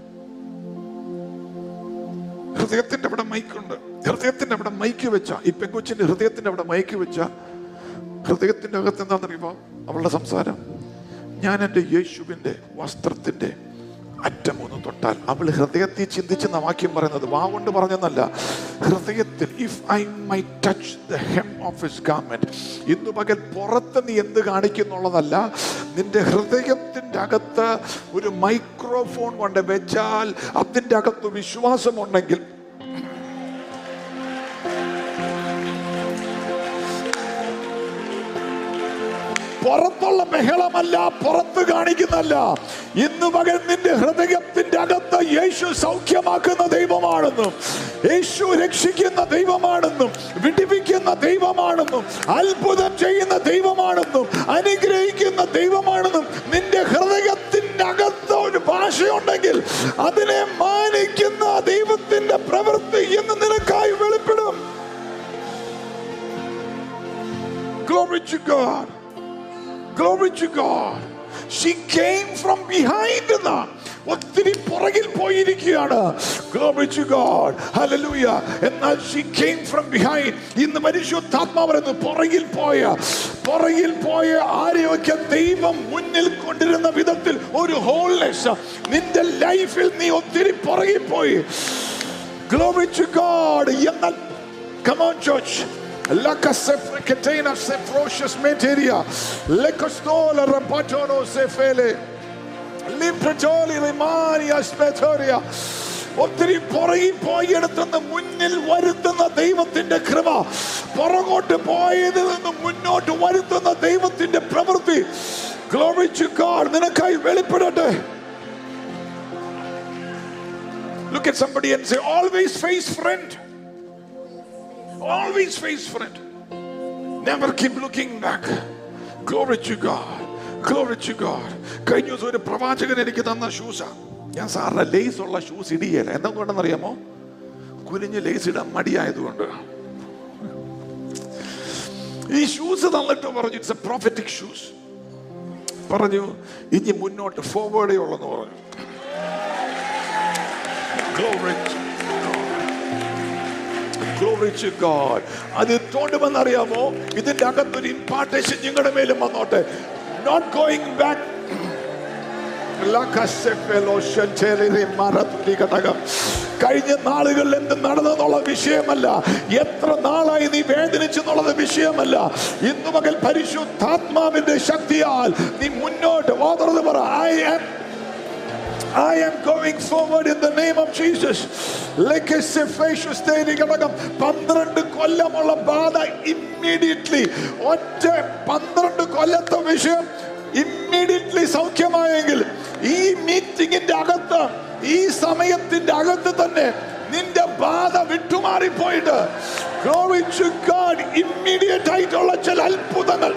ഹൃദയത്തിന്റെ അവിടെ മൈക്കുണ്ട് ഹൃദയത്തിന്റെ അവിടെ മൈക്ക് വെച്ച ഈ പെങ്കൊച്ചിന്റെ ഹൃദയത്തിന്റെ അവിടെ മൈക്ക് വെച്ച ഹൃദയത്തിന്റെ അകത്ത് എന്താണെന്നറിയുമോ അവളുടെ സംസാരം ഞാൻ എൻ്റെ യേശുവിന്റെ വസ്ത്രത്തിന്റെ അറ്റം ഒന്ന് തൊട്ടാൽ അവൾ ഹൃദയത്തിൽ ചിന്തിച്ചെന്ന വാക്യം പറയുന്നത് വാ കൊണ്ട് പറഞ്ഞെന്നല്ല ഹൃദയത്തിൽ if I my touch the hem of his garment ഇന്ന് പകൽ പുറത്ത് നീ എന്ത് കാണിക്കുന്നുള്ളതല്ല നിന്റെ ഹൃദയത്തിന്റെ അകത്ത് ഒരു മൈക്രോഫോൺ കൊണ്ട് വെച്ചാൽ അതിൻ്റെ അകത്ത് വിശ്വാസമുണ്ടെങ്കിൽ പുറത്തുള്ള ബഹളമല്ല പുറത്ത് കാണിക്കുന്നല്ല ഇന്ന് പകൽ നിന്റെ ഹൃദയത്തിന്റെ അകത്ത് യേശു സൗഖ്യമാക്കുന്ന ദൈവമാണെന്നും യേശു രക്ഷിക്കുന്ന ദൈവമാണെന്നും വിടിവിക്കുന്ന ദൈവമാണെന്നും അത്ഭുതം ചെയ്യുന്ന ദൈവമാണെന്നും അനുഗ്രഹിക്കുന്ന ദൈവമാണെന്നും നിന്റെ ഹൃദയത്തിന്റെ അകത്ത് ഒരു ഭാഷയുണ്ടെങ്കിൽ അതിനെ മാനിക്കുന്ന ദൈവത്തിന്റെ പ്രവൃത്തി എന്ന് നിനക്കായി വെളിപ്പെടും Glory to God. Glory to God. She came from behind എന്നാ. ഒത്തിരി പുറകിൽ പോയിരിക്കുകയാണ് Glory to God. Hallelujah. എന്നാൽ she came from behind. ഇന്ന് പരിശുദ്ധാത്മാവരെന്ന് പുറകിൽ പോയ പുറകിൽ പോയ ആരെയൊക്കെ ദൈവം മുന്നിൽ കൊണ്ടിരുന്ന വിധത്തിൽ ഒരു ഹോൾനെസ് നിന്റെ ലൈഫിൽ നീ ഒത്തിരി പുറകിൽ പോയി Glory to God. എന്നാൽ Come on, church. Laka sefreketena sefrocious materia. Lekostola rapatono sefele. Limpretoli rimania spetoria. ഒത്തിരി പുറകിൽ പോയെടുത്തുനിന്ന് മുന്നിൽ വരുത്തുന്ന ദൈവത്തിന്റെ കൃപ പുറകോട്ട് പോയതിൽ നിന്ന് മുന്നോട്ട് വരുത്തുന്ന ദൈവത്തിന്റെ പ്രവൃത്തി Glory to God. നിനക്കായി വെളിപ്പെടട്ടെ Look at somebody and say, always face friend. Always face friend. Never keep looking back. Glory to God. Glory to God. കഴിഞ്ഞ ദിവസം ഒരു പ്രവാചകൻ എനിക്ക് തന്ന ഷൂസാ ഞാൻ സാറിന് ലേസ് ഉള്ള ഷൂസ് ഇടിയല്ല എന്തുകൊണ്ടെന്ന് അറിയാമോ കുനിഞ്ഞ് ലേസ് ഇടാൻ മടിയായതുകൊണ്ട് ഈ ഷൂസ് തന്നിട്ട് പറഞ്ഞു ഇറ്റ്സ് എ പ്രോഫറ്റിക് ഷൂസ് പറഞ്ഞു ഇനി മുന്നോട്ട് ഫോർവേഡേ ഉള്ളെന്ന് പറഞ്ഞു Glory to Glory to God. അത് എന്തുകൊണ്ടുമെന്നറിയാമോ ഇതിന്റെ അകത്തൊരു ഇമ്പാർട്ടേഷൻ നിങ്ങളുടെ മേലും വന്നോട്ടെ നോട്ട് ഗോയിങ് ബാക്ക് കഴിഞ്ഞ നാളുകളിൽ എന്ത് നടന്നെന്നുള്ള വിഷയമല്ല എത്ര നാളായി നീ വേദനിച്ചെന്നുള്ളത് വിഷയമല്ല ഇന്നു മകൽ പരിശുദ്ധാത്മാവിന്റെ ശക്തിയാൽ നീ മുന്നോട്ട് വാതർന്ന് പറ I am I am going forward in the name of Jesus. ഘടകം പന്ത്രണ്ട് കൊല്ലമുള്ള ബാധ ഇമ്മീഡിയറ്റ്ലി ഒറ്റ പന്ത്രണ്ട് കൊല്ലത്തെ വിഷയം ഇമ്മീഡിയറ്റ്ലി സൗഖ്യമായെങ്കിൽ ഈ മീറ്റിംഗിന്റെ അകത്ത് ഈ സമയത്തിന്റെ അകത്ത് തന്നെ നിന്റെ ബാധ വിട്ടുമാറിപ്പോയിട്ട് Glory to God, immediate ആയിട്ടുള്ള ചില അത്ഭുതങ്ങൾ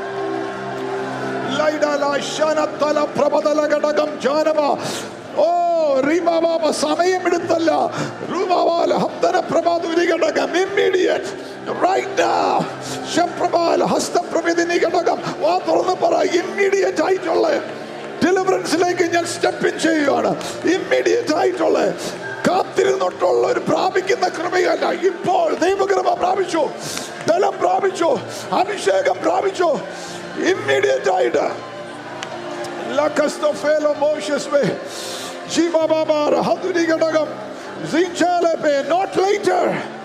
ലൈഡാല ശനത്തല പ്രബദല ഘടകം ജാനവ ഓ റീമാവാമ സമയമെടുത്തല്ല റൂമാവാല ഹസ്തന പ്രഭാതുരി ഘടകം ഇമ്മീഡിയറ്റ് റൈറ്റ് now ശപ്രഭാല ഹസ്തപ്രമിതിനി ഘടകം വാ തുറന്ന് പറ ഇമ്മീഡിയറ്റ് ആയിട്ടുള്ള ഡെലിവറൻസിലേക്ക് ഞാൻ സ്റ്റെപ്പ് ഇൻ ചെയ്യുകയാണ് ഇമ്മീഡിയറ്റ് ആയിട്ടുള്ള കാത്തിരുന്നിട്ടുള്ള ഒരു പ്രാപിക്കുന്ന കൃപയല്ല ഇപ്പോൾ ദൈവകൃപ പ്രാപിച്ചു ബലം പ്രാപിച്ചു അഭിഷേകം പ്രാപിച്ചു ഇമ്മീഡിയറ്റ് ആയിട്ട് ലക്കസ്തോഫേലോ മോശസ്വേ ജീവബാബാർ ഹതുരി ഘടകം സിഞ്ചാലപേ നോട്ട് ലേറ്റർ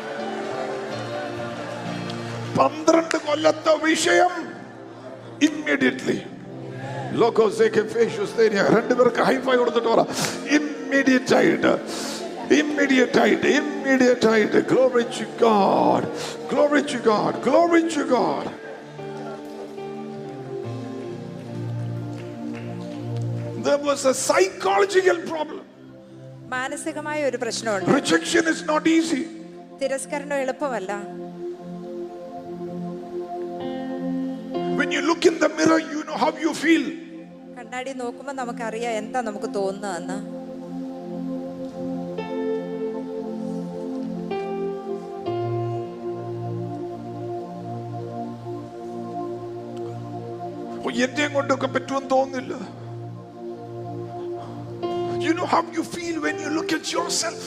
പന്ത്രണ്ട് കൊല്ലത്തെ വിഷയം ഇമ്മീഡിയറ്റ്ലി രണ്ടുപേർക്ക് ഹൈഫൈ കൊടുത്തിട്ട് പറ ഇമ്മീഡിയറ്റ് ആയിട്ട് ഇമ്മീഡിയറ്റ് ആയിട്ട് ഇമ്മീഡിയറ്റ് ആയിട്ട് glory to God glory to God glory to God There was a psychological problem. മാനസികമായ ഒരു പ്രശ്നമുണ്ട് Rejection is not easy. തിരസ്കരണം എളുപ്പമല്ല When you look in the mirror, you know how you feel. കണ്ണാടി നോക്കുമ്പോൾ നമുക്കറിയാം എന്താ നമുക്ക് തോന്നുന്നതെന്ന് ഓ, എന്നെയും കൊണ്ടൊക്കെ പറ്റുമെന്ന് തോന്നുന്നില്ല You know how you feel when you look at yourself.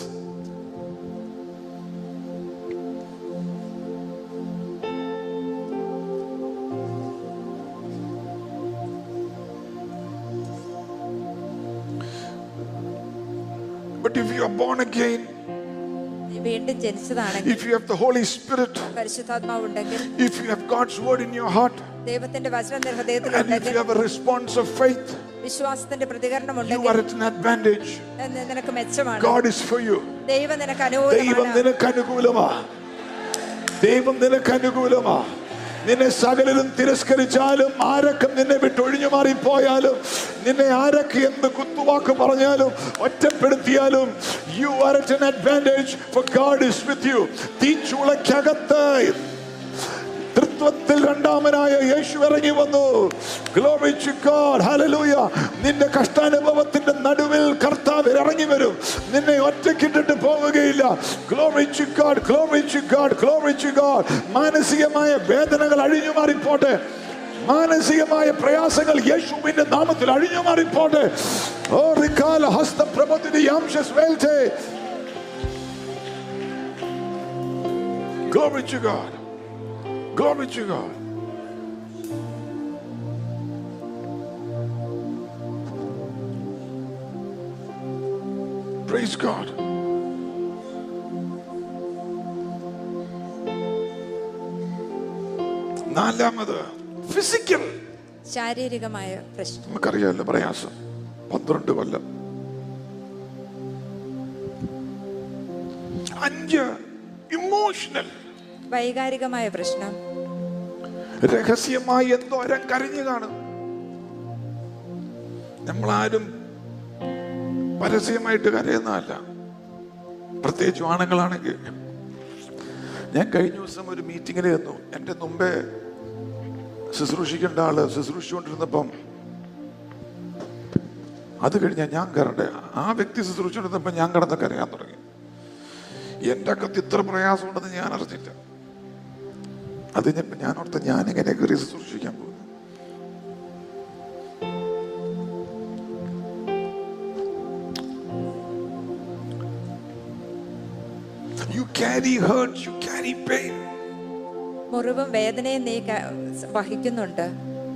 But if you are born again, നീ വീണ്ടും ജനിച്ചതാണെങ്കിൽ if you have the Holy Spirit, പരിശുദ്ധാത്മാവ് ഉണ്ടെങ്കിൽ if you have God's word in your heart, ദൈവത്തിന്റെ വചനം നിന്റെ and if ഹൃദയത്തിലുണ്ടെങ്കിൽ you have a response of faith, വിശ്വാസത്തിന്റെ പ്രതികരണം you ഉണ്ടെങ്കിൽ are at an advantage. എന്ന് നിനക്ക് മെച്ചമാണ് God is for you. ദൈവം നിനക്ക് ദൈവം അനുകൂലമാണ് നിനക്ക് അനുകൂലമാ ദൈവം നിനക്ക് അനുകൂലമാ നിന്നെ സകലരും തിരസ്കരിച്ചാലും ആരൊക്കെ നിന്നെ വിട്ട് ഒഴിഞ്ഞു മാറിപ്പോയാലും നിന്നെ ആരൊക്കെ എന്ത് കുത്തുവാക്ക് പറഞ്ഞാലും ഒറ്റപ്പെടുത്തിയാലും you are at an advantage for God is with you തീച്ചുളക്കകത്ത് തൃത്വത്തിൽ രണ്ടാമനായ യേശു ഇറങ്ങി വന്നു Glory to God. Hallelujah. നിന്റെ കഷ്ടാനുഭവത്തിന്റെ നടുവിൽ കർത്താവ് ഇറങ്ങി വരും നിന്നെ ഒറ്റക്കിട്ടിട്ട് പോവുകയില്ല Glory to God. Glory to God. Glory to God. മാനസികമായ വേദനകൾ അഴിഞ്ഞു മാറിപ്പോട്ടെ മാനസികമായ പ്രയാസങ്ങൾ യേശുവിന്റെ നാമത്തിൽ അഴിഞ്ഞു മാറിപ്പോട്ടെ ഓ റിക്കാല ഹസ്തപ്രഭത്തിന്റെ യാംശസ്വേൽറ്റേ Glory to God. Glory to God. Praise God. നാലാമത് ഫിസിക്കൽ ശാരീരികമായ പ്രശ്നം നമുക്കറിയാമല്ലോ പ്രയാസം പന്ത്രണ്ട് കൊല്ലം അഞ്ച് ഇമോഷണൽ വൈകാരികമായ പ്രശ്നം രഹസ്യമായി എന്തോരം കരഞ്ഞു കാണും നമ്മളാരും പരസ്യമായിട്ട് കരയുന്നതല്ല പ്രത്യേകിച്ച് ആണുങ്ങളാണെങ്കിൽ ഞാൻ കഴിഞ്ഞ ദിവസം ഒരു മീറ്റിങ്ങിൽ ചെന്നു എൻ്റെ മുമ്പേ ശുശ്രൂഷിക്കേണ്ട ആള് ശുശ്രൂഷിച്ചുകൊണ്ടിരുന്നപ്പം അത് കഴിഞ്ഞാൽ ഞാൻ കയറണ്ടേ ആ വ്യക്തി ശുശ്രൂഷിച്ചുകൊണ്ടിരുന്നപ്പം ഞാൻ കിടന്ന് കരയാൻ തുടങ്ങി എൻ്റെ അകത്ത് ഇത്ര പ്രയാസമുണ്ടെന്ന് ഞാൻ അറിഞ്ഞില്ല അത് കഴിഞ്ഞപ്പോൾ ഞാൻ ഓർത്ത ഞാൻ എങ്ങനെ കയറി ശുശ്രൂഷിക്കാൻ പോകുന്നു you carry hurt you carry pain മുറിവും വേദനയും നീ ക- വഹിക്കുന്നുണ്ട്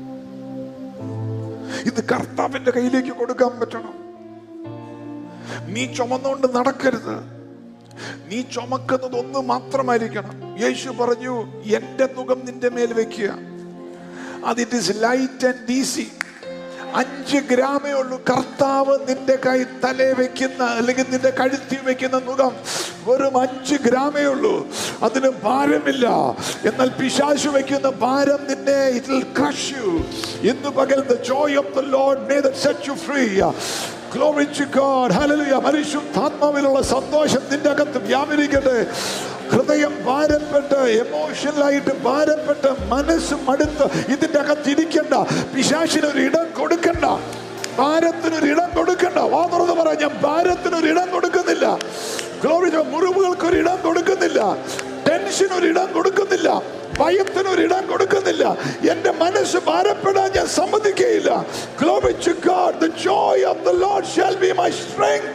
ഇത് കർത്താവിന്റെ കയ്യിലേക്ക് കൊടുക്കാൻ പറ്റണം നീ ചുമന്നുകൊണ്ട് നടക്കരുത് നീ ചുമക്കുന്നത് ഒന്ന് മാത്രമായിരിക്കണം യേശു പറഞ്ഞു എന്റെ മുഖം നിന്റെ മേൽ വെക്കുക അത് it is light and easy അഞ്ച് ഗ്രാമേ ഉള്ളൂ കർത്താവ് നിന്റെ കൈ തലേ വെക്കുന്ന അല്ലെങ്കിൽ നിന്റെ കഴുത്തി വെക്കുന്ന മുഖം വെറും അഞ്ച് ഗ്രാമേ ഉള്ളൂ അതിന് ഭാരമില്ല എന്നാൽ പിശാശു വെക്കുന്ന ഭാരം നിന്നെ ഇറ്റ് ക്രഷ് യു ഇന്ന് പകൽ the joy of the Lord may that set you free Glory to God. Hallelujah. പരിശുദ്ധാത്മാവിലുള്ള സന്തോഷം നിന്റെ അകത്ത് വ്യാപരിക്കട്ടെ ഹൃദയം ഭാരപ്പെട്ട് എമോഷണലായിട്ട് ഭാരപ്പെട്ട് മനസ്സ് മടുത്ത് ഇതിന്റെ അകത്ത് ഇരിക്കണ്ട പിശാശിനൊരു ഇടം കൊടുക്കണ്ട ഭാരത്തിനൊരു ഇടം കൊടുക്കണ്ട വാ തുറന്ന് പറ ഞാൻ ഭാരത്തിനൊരു ഇടം കൊടുക്കുന്നില്ല ഗ്ലോറി മുറിവുകൾക്ക് ഒരു ഇടം കൊടുക്കുന്നില്ല ടെൻഷൻ ഒരു ഇടം കൊടുക്കുന്നില്ല ഭയത്തിന് ഒരു ഇടം കൊടുക്കുന്നില്ല എന്റെ മനസ്സ് ഭാരപ്പെടാൻ ഞാൻ സമ്മതിക്കുകയില്ല Glory to God. The joy of the Lord shall be my strength.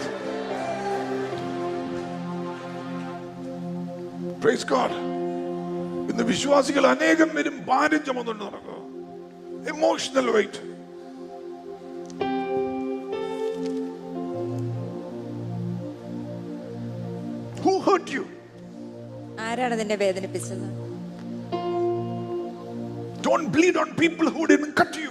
Praise God. ഇന്ന് വിശ്വാസികൾ അനേകം പേരും ഭാരം ചുമന്നുകൊണ്ട് നടക്കുക emotional weight Who hurt you? ആരാണ് നിന്നെ വേദനിപ്പിച്ചത് Don't bleed on people who didn't cut you.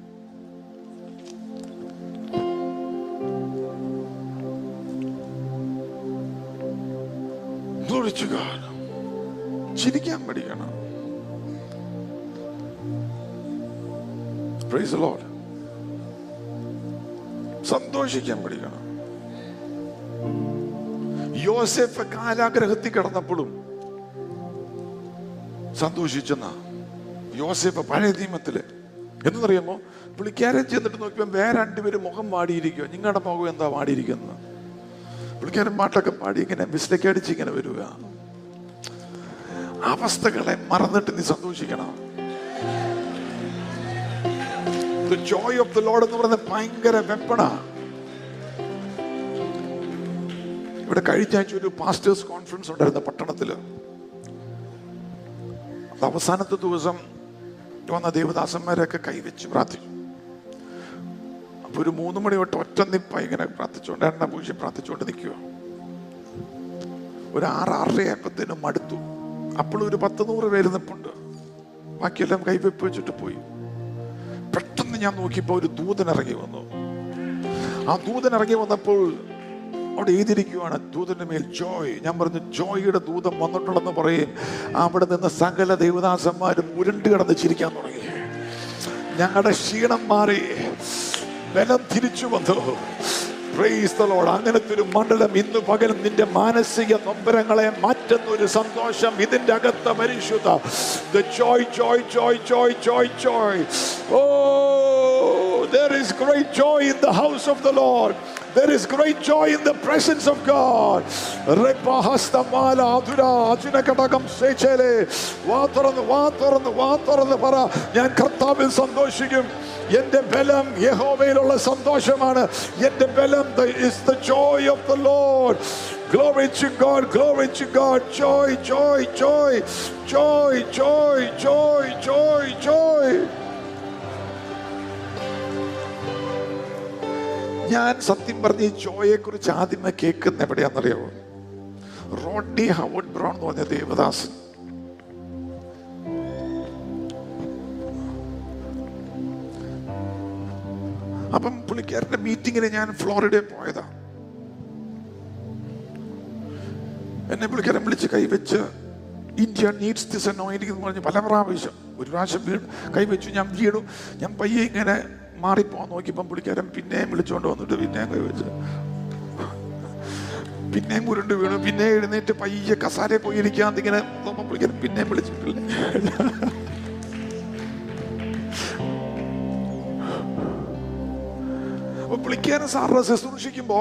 Glory to God. ചിരിക്കാൻ പഠിക്കണം Praise the Lord. സന്തോഷിക്കാൻ പഠിക്കണം യോസെഫ് കാലാഗ്രഹത്തിൽ കിടന്നപ്പോഴും സന്തോഷിച്ചെന്ന യോസെഫ് പഴയ നിയമത്തില് എന്നറിയാമോ പുള്ളിക്കാരൻ ചെന്നിട്ട് നോക്കിയപ്പോൾ വേറെ രണ്ടുപേരും മുഖം പാടിയിരിക്കുക നിങ്ങളുടെ മുഖം എന്താ പാടിയിരിക്കുന്നത് പുള്ളിക്കാരൻ പാട്ടൊക്കെ പാടി ഇങ്ങനെ വിസിലൊക്കെ അടിച്ച് ഇങ്ങനെ വരിക അവസ്ഥകളെ മറന്നിട്ട് നീ സന്തോഷിക്കണം ജോയ് ഓഫ് ദ ലോഡ് എന്ന് പറയുന്നത് ഭയങ്കര വെപ്പണ ഇവിടെ കഴിഞ്ഞ ആഴ്ച ഒരു പാസ്റ്റേഴ്സ് കോൺഫറൻസ് ഉണ്ടായിരുന്നു പട്ടണത്തില് അത് അവസാനത്തെ ദിവസം വന്ന ദേവദാസന്മാരെയൊക്കെ കൈവച്ച് പ്രാർത്ഥിച്ചു അപ്പൊ ഒരു മൂന്ന് മണി തൊട്ട് ഒറ്റ നിപ്പ ഇങ്ങനെ പ്രാർത്ഥിച്ചുകൊണ്ട് എണ്ണ പൂശി പ്രാർത്ഥിച്ചുകൊണ്ട് നിൽക്കുക ഒരു ആറ് ആറരയായപ്പത്തേനും മടുത്തു അപ്പോഴും ഒരു പത്ത് നൂറ് പേര് നിപ്പുണ്ട് ബാക്കിയെല്ലാം കൈവെപ്പ് വെച്ചിട്ട് പോയി പെട്ടെന്ന് ഞാൻ നോക്കിയപ്പോൾ ഒരു ദൂതൻ ഇറങ്ങി വന്നു ആ ദൂതൻ ഇറങ്ങി വന്നപ്പോൾ അവിടെ എഴുതിയിരിക്കുവാണ് ദൂതന്റെ മേൽ ജോയ് ഞാൻ പറഞ്ഞു ജോയിയുടെ ദൂതം വന്നിട്ടുണ്ടെന്ന് പറയും അവിടെ നിന്ന് സകല ദേവദാസന്മാരും ഉരുണ്ട് കിടന്ന് ചിരിക്കാൻ തുടങ്ങി ഞങ്ങളുടെ ക്ഷീണം മാറി ബലം തിരിച്ചു വന്നു Praise the Lord. അങ്ങനത്തെ ഒരു മണ്ഡലം ഇന്ന് പകലും നിന്റെ മാനസിക നൊമ്പരങ്ങളെ മാറ്റുന്ന ഒരു സന്തോഷം ഇതിന്റെ അകത്ത പരിശുദ്ധ The joy, joy, joy, joy, joy, joy. Oh, there is great joy in the house of the Lord. There is great joy in the presence of God. റെപ്പഹസ്തമാല അധുര അചുനകടകം സേച്ചേലെ. വാ തുറന്ന് വാ തുറന്ന് വാ തുറന്ന് പറ ഞാൻ കർത്താവിൽ സന്തോഷിക്കും എന്റെ ബലം യഹോവയിലുള്ള സന്തോഷമാണ് എന്റെ ബലം is the joy of the Lord. Glory to God, glory to God, joy, joy, joy, joy, joy, joy, joy, joy. ഞാൻ സത്യം പറഞ്ഞ ഈ ജോയെ കുറിച്ച് ആദ്യമേ കേൾക്കുന്ന എവിടെയാണെന്നറിയാമോ റോഡ്നി ഹവർഡ് ബ്രൗൺ എന്ന് പറഞ്ഞ ദേവദാസൻ അപ്പം പുള്ളിക്കാരൻ്റെ മീറ്റിങ്ങിന് ഞാൻ ഫ്ലോറിഡയിൽ പോയതാ എന്നെ പുള്ളിക്കാരൻ വിളിച്ച് കൈവച്ച് ഇന്ത്യ നീഡ്സ് ദിസ് അനോയിൻറ്റിംഗ് എന്ന് പറഞ്ഞ് പല പ്രാവശ്യം ഒരു പ്രാവശ്യം വീണ് കൈവച്ചു ഞാൻ വീണു ഞാൻ പയ്യെ ഇങ്ങനെ മാറിപ്പോകാൻ നോക്കിയപ്പം പുള്ളിക്കാരൻ പിന്നെയും വിളിച്ചുകൊണ്ട് വന്നിട്ട് പിന്നെയും കൈവച്ച് പിന്നെയും ഉരുണ്ട് വീണു പിന്നെ എഴുന്നേറ്റ് പയ്യെ കസാരെ പോയി ഇരിക്കാന്ന് ഇങ്ങനെ നോക്കുമ്പോൾ പുള്ളിക്കാരൻ പിന്നെയും വിളിച്ചിട്ടില്ല അപ്പൊ പുള്ളിക്കാരൻ സാറിനെ ശുശ്രൂഷിക്കുമ്പോ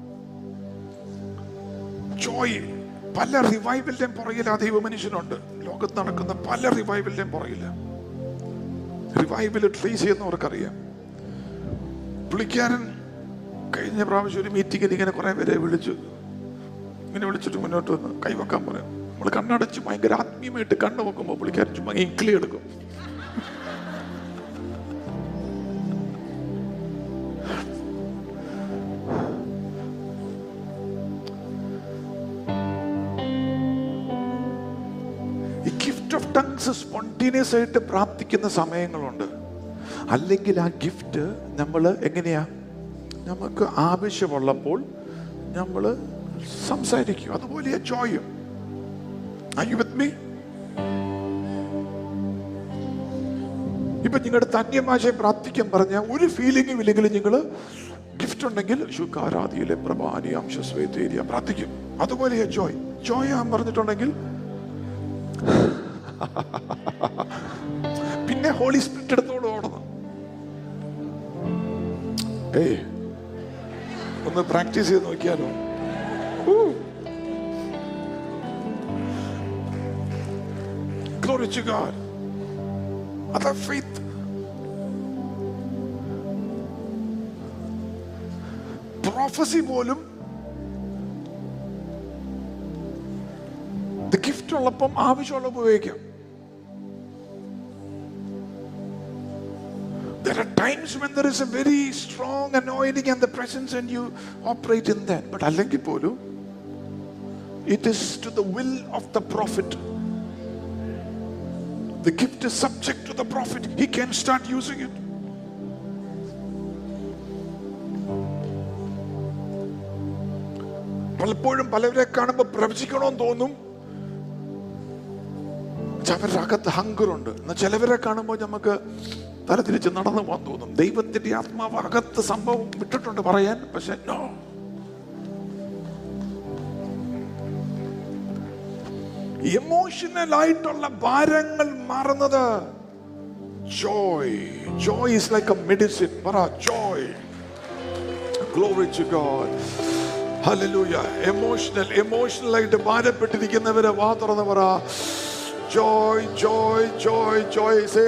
ജോയ് പല റിവൈവലിന്റെയും പുറകിൽ ആ ദൈവ മനുഷ്യനുണ്ട് ലോകത്ത് നടക്കുന്ന പല റിവൈവലിന്റെയും പുറകില് റിവൈവൽ ട്രേസ് ചെയ്യുന്നവർക്കറിയാം പുള്ളിക്കാരൻ കഴിഞ്ഞ പ്രാവശ്യം ഒരു മീറ്റിങ്ങിൽ ഇങ്ങനെ കുറെ പേരെ വിളിച്ചു ഇങ്ങനെ വിളിച്ചിട്ട് മുന്നോട്ട് വന്ന് കൈവക്കാൻ പറയാം നമ്മൾ കണ്ണടച്ച് ഭയങ്കര ആത്മീയമായിട്ട് കണ്ണു നോക്കുമ്പോൾ പുള്ളിക്കാരൻ ചുമ്മാ ഇക്കിളി എടുക്കും ഈ ഗിഫ്റ്റ് ഓഫ് ടങ്സ് സ്പോണ്ടേനിയസ് ആയിട്ട് പ്രാർത്ഥിക്കുന്ന സമയങ്ങളുണ്ട് അല്ലെങ്കിൽ ആ ഗിഫ്റ്റ് നമ്മൾ എങ്ങനെയാ നമുക്ക് ആവശ്യമുള്ളപ്പോൾ നമ്മൾ സംസാരിക്കും അതുപോലെ ജോയും വിത്ത് മീ ഇപ്പൊ നിങ്ങളുടെ തന്യഭാഷയെ പ്രാർത്ഥിക്കാൻ പറഞ്ഞ ഒരു ഫീലിംഗും ഇല്ലെങ്കിൽ നിങ്ങൾ ഗിഫ്റ്റ് ഉണ്ടെങ്കിൽ ശുക്കാരാദിയിലെ പ്രഭാനി അംശസ്വേതേരിയ പ്രാർത്ഥിക്കും അതുപോലെ ജോയ് ജോയ് ഞാൻ പറഞ്ഞിട്ടുണ്ടെങ്കിൽ പിന്നെ ഹോളി സ്പിരിറ്റ് എടുത്തോട് ഓടണം ഏയ് ഒന്ന് പ്രാക്ടീസ് ചെയ്ത് നോക്കിയാലോ Glory to God. അതാ faith. Prophecy പോലും ഗിഫ്റ്റ് ഉള്ളപ്പം ആവശ്യമുള്ള ഉപയോഗിക്കാം There are times when there is a very strong anointing and the presence and you operate in that. But അല്ലെങ്കിൽ പോലും it is to the will of the prophet. The gift is subject to the prophet. He can start using it. പലപ്പോഴും പലവരെ കാണുമ്പോൾ പ്രവചിക്കണമെന്ന് തോന്നും പക്ഷെ അവരുടെ അകത്ത് ഹങ്കറുണ്ട് എന്നാൽ ചിലവരെ കാണുമ്പോൾ നമുക്ക് തല തിരിച്ച് നടന്നു പോകാൻ തോന്നും ദൈവത്തിന്റെ ആത്മാവ് അകത്ത് സംഭവം വിട്ടിട്ടുണ്ട് പറയാൻ പക്ഷെ നോ ഇമോഷണൽ ആയിട്ടുള്ള ഭാരങ്ങൾ മാറുന്നത് joy joy is like a medicine പറ joy glory to God hallelujah emotional emotional ആയിട്ട് ഭാരപ്പെട്ടിരിക്കുന്നവരെ വാ തുറന്ന് പറ joy joy joy joy say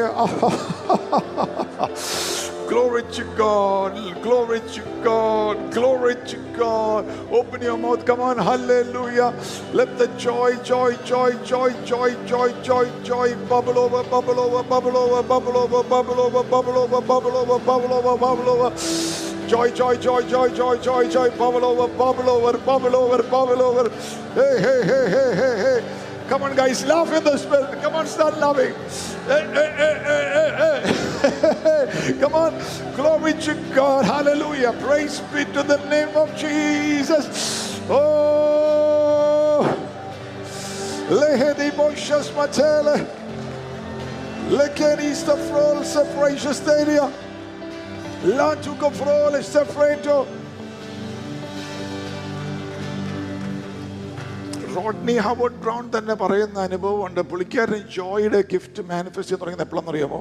Glory to God, glory to God, glory to God. Open your mouth, come on, hallelujah. Let the joy, joy, joy, joy, joy, joy, joy, joy bubble over, bubble over, bubble over, bubble over, bubble over, bubble over, bubble over, bubble over, bubble over. Joy, joy, joy, joy, joy, joy, joy, bubble over, bubble over, bubble over, bubble over. Hey, hey, hey, hey, hey, hey. Come on, guys, laugh in the spirit. Come on, start laughing. Hey, hey, hey, hey, hey, hey. Come on. Glory to God. Hallelujah. Praise be to the name of Jesus. Oh. Lehedi Moshas Matele. Lekenis the Frol Separation Stadia. Lantuko Frol Separato. Rodney Howard Browne തന്നെ പറയുന്ന അനുഭവം ഉണ്ട് പുള്ളിക്കാരൻ ജോയുടെ gift manifest ചെയ്യാൻ തുടങ്ങുന്നത് എപ്പോഴാണെന്നറിയാമോ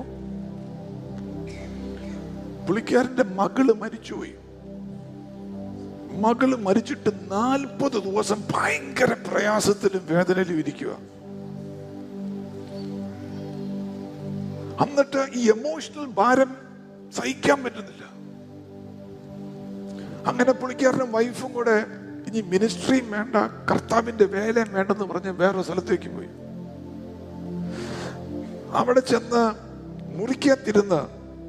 പുള്ളിക്കാരന്റെ മകള് മരിച്ചുപോയി മകള് മരിച്ചിട്ട് നാൽപ്പത് ദിവസം ഭയങ്കര പ്രയാസത്തിലും വേദനയിലും ഇരിക്കുക എന്നിട്ട് ഈ എമോഷണൽ ഭാരം സഹിക്കാൻ പറ്റുന്നില്ല അങ്ങനെ പുള്ളിക്കാരനും വൈഫും കൂടെ ഇനി മിനിസ്ട്രിയും വേണ്ട കർത്താവിന്റെ വേലയും വേണ്ടെന്ന് പറഞ്ഞ് വേറെ സ്ഥലത്തേക്ക് പോയി അവിടെ ചെന്ന് മുറിക്കത്തിരുന്ന്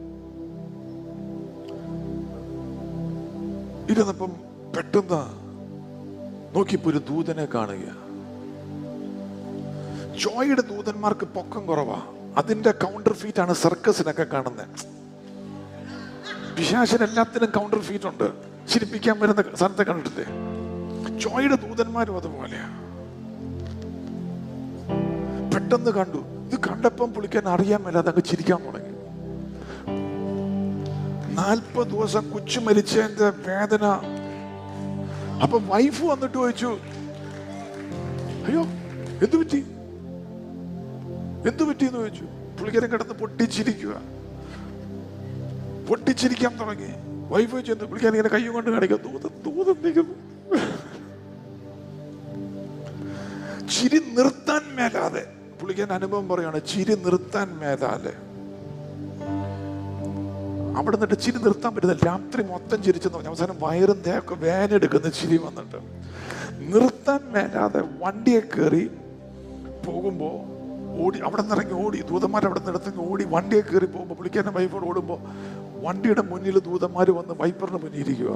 ഇരുന്നപ്പം പെട്ടെന്ന് നോക്കിയപ്പോ ഒരു ദൂതനെ കാണുക ജോയുടെ ദൂതന്മാർക്ക് പൊക്കം കുറവാ അതിന്റെ കൗണ്ടർ ഫീറ്റ് ആണ് സർക്കസിനൊക്കെ കാണുന്നത് പിശാശൻ എല്ലാത്തിനും കൗണ്ടർ ഫീറ്റ് ഉണ്ട് ചിരിപ്പിക്കാൻ വരുന്ന സ്ഥലത്തെ കണ്ടിട്ടില്ലേ ജോയുടെ ദൂതന്മാരും അതുപോലെയാ പെട്ടെന്ന് കണ്ടു ഇത് കണ്ടപ്പം പുള്ളിക്കാൻ അറിയാൻ മേലാതെ അങ്ങ് ചിരിക്കാൻ തുടങ്ങി നാൽപ്പത് ദിവസം കൊച്ചു മരിച്ചതിന്റെ വേദന അപ്പൊ വൈഫ് വന്നിട്ട് ചോദിച്ചു അയ്യോ എന്തു പറ്റി എന്തു പറ്റി എന്ന് ചോദിച്ചു പുള്ളിക്കാരൻ കിടന്ന് പൊട്ടിച്ചിരിക്കുക പൊട്ടിച്ചിരിക്കാൻ തുടങ്ങി വൈഫ് ചെന്ന് പുള്ളിക്കാരൻ ഇങ്ങനെ കൈ കൊണ്ട് കാണിക്കാം ദൂതം ദൂതം നിൽക്കുന്നു ചിരി നിർത്താൻ മേലാതെ പുള്ളിക്കാരൻ അനുഭവം പറയാണ് ചിരി നിർത്താൻ മേലാതെ അവിടെ നിന്നിട്ട് ചിരി നിർത്താൻ പറ്റുന്നില്ല രാത്രി മൊത്തം ചിരിച്ചെന്ന് പറഞ്ഞു അവസാനം വയറും തേക്കെ വേനെടുക്കുന്ന ചിരി വന്നിട്ട് നിർത്താൻ മേലാതെ വണ്ടിയെ കയറി പോകുമ്പോ ഓടി അവിടെ നിന്ന് ഇറങ്ങി ഓടി ദൂതന്മാർ അവിടെ നിന്ന് ഇടത്തേക്ക് ഓടി വണ്ടിയെ കയറി പോകുമ്പോൾ പുള്ളിക്കാരൻ വൈഫോട് ഓടുമ്പോൾ വണ്ടിയുടെ മുന്നിൽ ദൂതന്മാർ വന്ന് വൈപ്പറിന് മുന്നിൽ ഇരിക്കുക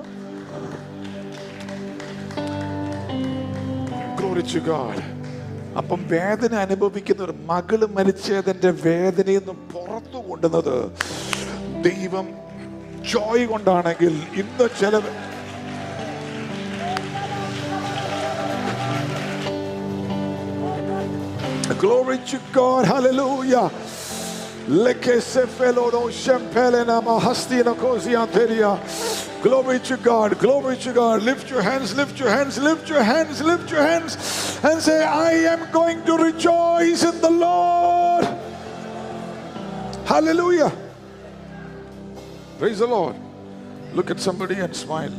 Glory to God. അപ്പം വേദന അനുഭവിക്കുന്ന ഒരു മകള് മരിച്ചതിന്റെ വേദനയിൽ നിന്ന് പുറത്തു കൊണ്ടുവന്നത് ദൈവം ജോയ് കൊണ്ടാണെങ്കിൽ ഇന്ന് ചില Glory to God. Hallelujah. Lekesefeloro shempelena mahastina kozianteria. Glory to God. Glory to God. Lift your hands, lift your hands, lift your hands, lift your hands, and say, I am going to rejoice in the Lord. Hallelujah. Praise the Lord. Look at somebody and smile.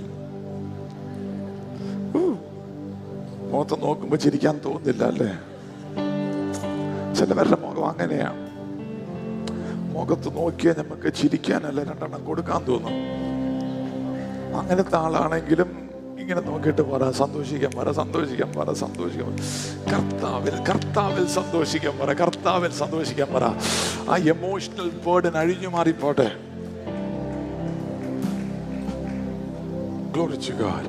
Ooh. മുഖത്ത് നോക്കുമ്പോൾ ചിരിക്കാൻ തോന്നുന്നില്ല അല്ലേ ചിലവരുടെ മുഖം അങ്ങനെയാ മുഖത്ത് നോക്കിയാൽ നമുക്ക് ചിരിക്കാനല്ല രണ്ടെണ്ണം കൊടുക്കാൻ തോന്നും അങ്ങനത്തെ ആളാണെങ്കിലും ഇങ്ങനെ നോക്കിയിട്ട് പറ സന്തോഷിക്കാൻ പറ സന്തോഷിക്കാൻ പറ സന്തോഷിക്കാൻ പറ. കർത്താവിൽ കർത്താവിൽ സന്തോഷിക്കാൻ പറ കർത്താവിൽ സന്തോഷിക്കാൻ പറ ആ എമോഷണൽ ബേർഡൻ അഴിഞ്ഞു മാറിപ്പോട്ടെ Glory to God.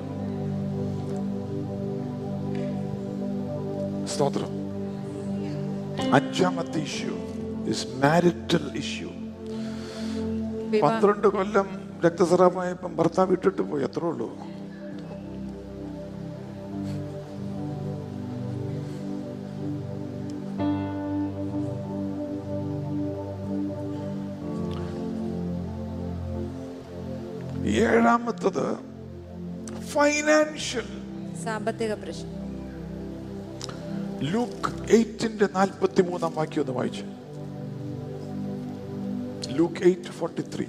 സ്തോത്രം അഞ്ചാമത്തെ ഇഷ്യൂ ഇസ് മാരിറ്റൽ ഇഷ്യൂ വിവാഹ പന്ത്രണ്ട് കൊല്ലം രക്തസ്രാവമായപ്പം ഭർത്താവ് ഇട്ടിട്ട് പോയി അത്രേ ഉള്ളൂ ഏഴാമത്തത് ഫൈനാൻഷ്യൽ സാമ്പത്തിക പ്രശ്നം ലൂക്ക് എയ്റ്റിന്റെ നാൽപ്പത്തി മൂന്നാം വാക്യം ഒന്ന് വായിച്ചു ലൂക്ക് എയ്റ്റ് ഫോർട്ടി ത്രീ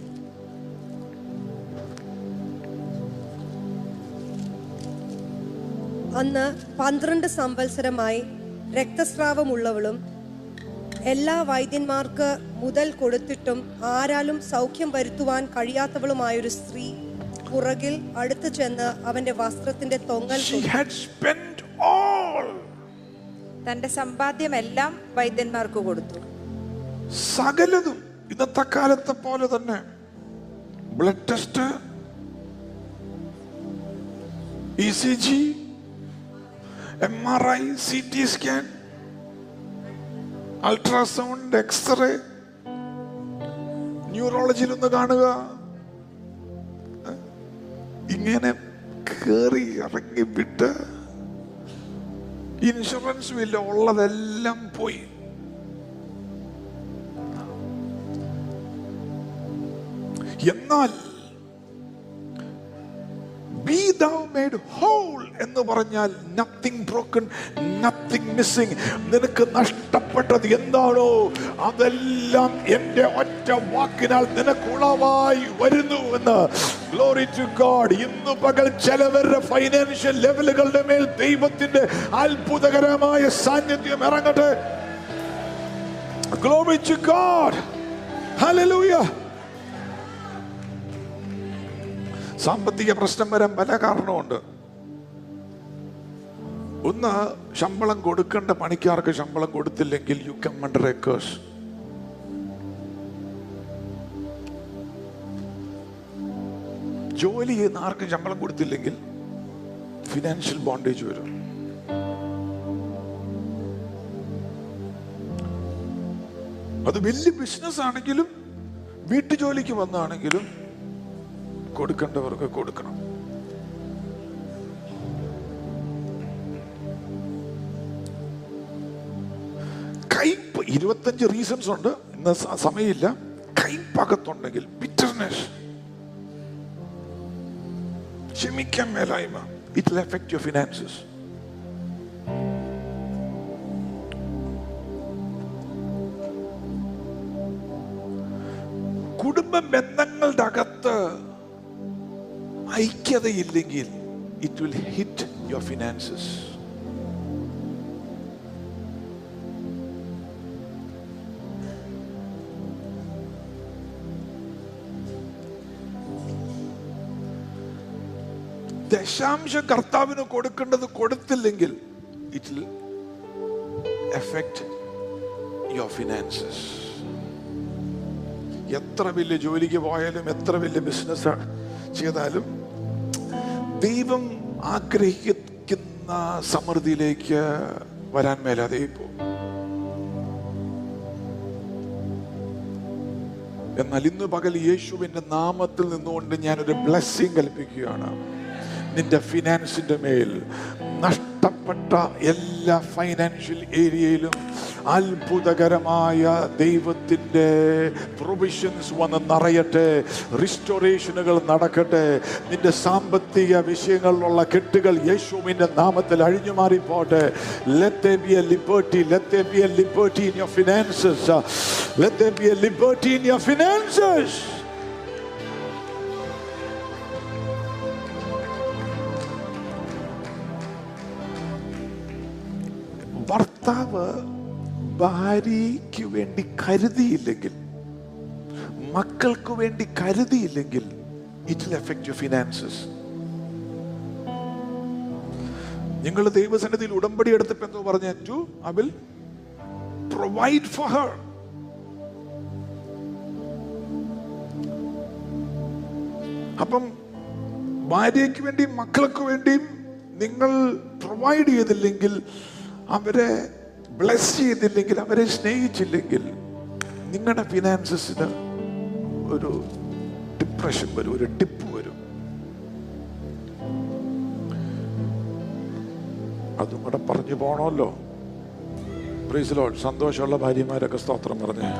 അന്ന് പന്ത്രണ്ട് സംവത്സരമായി രക്തസ്രാവമുള്ളവളും എല്ലാ വൈദ്യന്മാർക്ക് മുതൽ കൊടുത്തിട്ടും ആരാലും സൗഖ്യം വരുത്തുവാൻ കഴിയാത്തവളുമായൊരു സ്ത്രീ പുറകിൽ അടുത്തു ചെന്ന് അവന്റെ വസ്ത്രത്തിന്റെ തൊങ്ങൽ She had spent all തന്റെ സമ്പാദ്യമെല്ലാം വൈദ്യന്മാർക്ക് കൊടുത്തു സകലതും ഇന്നത്തെ കാലത്തെ പോലെ തന്നെ blood test E C G M R I C T scan ultrasound x ray ന്യൂറോളജിയിൽ ഒന്ന് കാണുക ഇങ്ങനെ കേറി ഇറങ്ങി വിട്ട് ഇൻഷുറൻസും ഇല്ല ഉള്ളതെല്ലാം പോയി എന്നാൽ ബി thou made whole എന്ന് പറഞ്ഞാൽ നത്തിങ് ബ്രോക്കൺ നത്തിങ് മിസ്സിങ് നിനക്ക് നഷ്ടപ്പെട്ടത് എന്താണോ അതെല്ലാം എന്റെ ഒറ്റ വാക്കിനാൽ നിനക്ക് ഉളവായി വരുന്നു എന്ന് ഗ്ലോറി ടു ഗോഡ് ഇന്ന് പകൽ ചിലവരുടെ ഫൈനാൻഷ്യൽ ലെവലുകളുടെ മേൽ ദൈവത്തിന്റെ അത്ഭുതകരമായ സാന്നിധ്യം ഇറങ്ങട്ടെ ഗ്ലോറി ടു ഗോഡ് ഹല്ലേലൂയ സാമ്പത്തിക പ്രശ്നം വരാൻ പല കാരണമുണ്ട് ഒന്ന് ശമ്പളം കൊടുക്കേണ്ട പണിക്കാർക്ക് ശമ്പളം കൊടുത്തില്ലെങ്കിൽ you come under a curse ജോലി ചെയ്യുന്ന ആർക്കും ശമ്പളം കൊടുത്തില്ലെങ്കിൽ ഫിനാൻഷ്യൽ ബോണ്ടേജ് വരും അത് വലിയ ബിസിനസ് ആണെങ്കിലും വീട്ടു ജോലിക്ക് വന്നാണെങ്കിലും കൊടുക്കേണ്ടവർക്ക് കൊടുക്കണം കയ്പ് ഇരുപത്തഞ്ച് റീസൺസ് ഉണ്ട് ഇന്ന് സ- സമയമില്ല കയ്പകത്തുണ്ടെങ്കിൽ ബിറ്റർനെസ് ക്ഷമിക്കാൻ മേലായ്മ it will effect your finances കുടുംബ ബന്ധങ്ങളുടെ അകത്ത് ഐക്യതയില്ലെങ്കിൽ it will hit your finances ദശാംശം കർത്താവിന് കൊടുക്കേണ്ടത് കൊടുത്തില്ലെങ്കിൽ it will effect your finances എത്ര വലിയ ജോലിക്ക് പോയാലും എത്ര വലിയ ബിസിനസ് ചെയ്താലും ദൈവം ആഗ്രഹിക്കുന്ന സമൃദ്ധിയിലേക്ക് വരാൻ മേലാതെ പോകും എന്നാൽ ഇന്ന് പകൽ യേശുവിന്റെ നാമത്തിൽ നിന്നുകൊണ്ട് ഞാനൊരു ബ്ലെസ്സിങ് കൽപ്പിക്കുകയാണ് നിന്റെ ഫിനാൻസിന്റെ മേൽ നഷ്ടപ്പെട്ട എല്ലാ ഫൈനാൻഷ്യൽ ഏരിയയിലും അത്ഭുതകരമായ ദൈവത്തിൻ്റെ പ്രൊവിഷൻസ് വന്ന് നിറയട്ടെ റിസ്റ്റോറേഷനുകൾ നടക്കട്ടെ നിന്റെ സാമ്പത്തിക വിഷയങ്ങളിലുള്ള കെട്ടുകൾ യേശുവിൻ്റെ നാമത്തിൽ അഴിഞ്ഞു മാറിപ്പോട്ടെ let there be a liberty let there be a liberty in your finances Uh, let there be a liberty in your finances ഭർത്താവ് ഭാര്യയ്ക്ക് വേണ്ടി കരുതിയില്ലെങ്കിൽ മക്കൾക്ക് വേണ്ടി കരുതിയില്ലെങ്കിൽ it will effect you finances നിങ്ങൾ ദൈവസന്നിധിയിൽ ഉടമ്പടി എടുത്തപ്പോ എന്തോ പറഞ്ഞ to I will provide for her അപ്പം ഭാര്യയ്ക്ക് വേണ്ടിയും മക്കൾക്ക് വേണ്ടിയും നിങ്ങൾ പ്രൊവൈഡ് ചെയ്തില്ലെങ്കിൽ അവരെ ബ്ലെസ് ചെയ്തില്ലെങ്കിൽ അവരെ സ്നേഹിച്ചില്ലെങ്കിൽ നിങ്ങളുടെ ഫിനാൻസസിന് ഒരു ഡിപ്രഷൻ വരും ഒരു ടിപ്പ് വരും അതും കൂടെ പറഞ്ഞു പോണമല്ലോ പ്രീസിലോ സന്തോഷമുള്ള ഭാര്യമാരൊക്കെ സ്തോത്രം പറഞ്ഞേ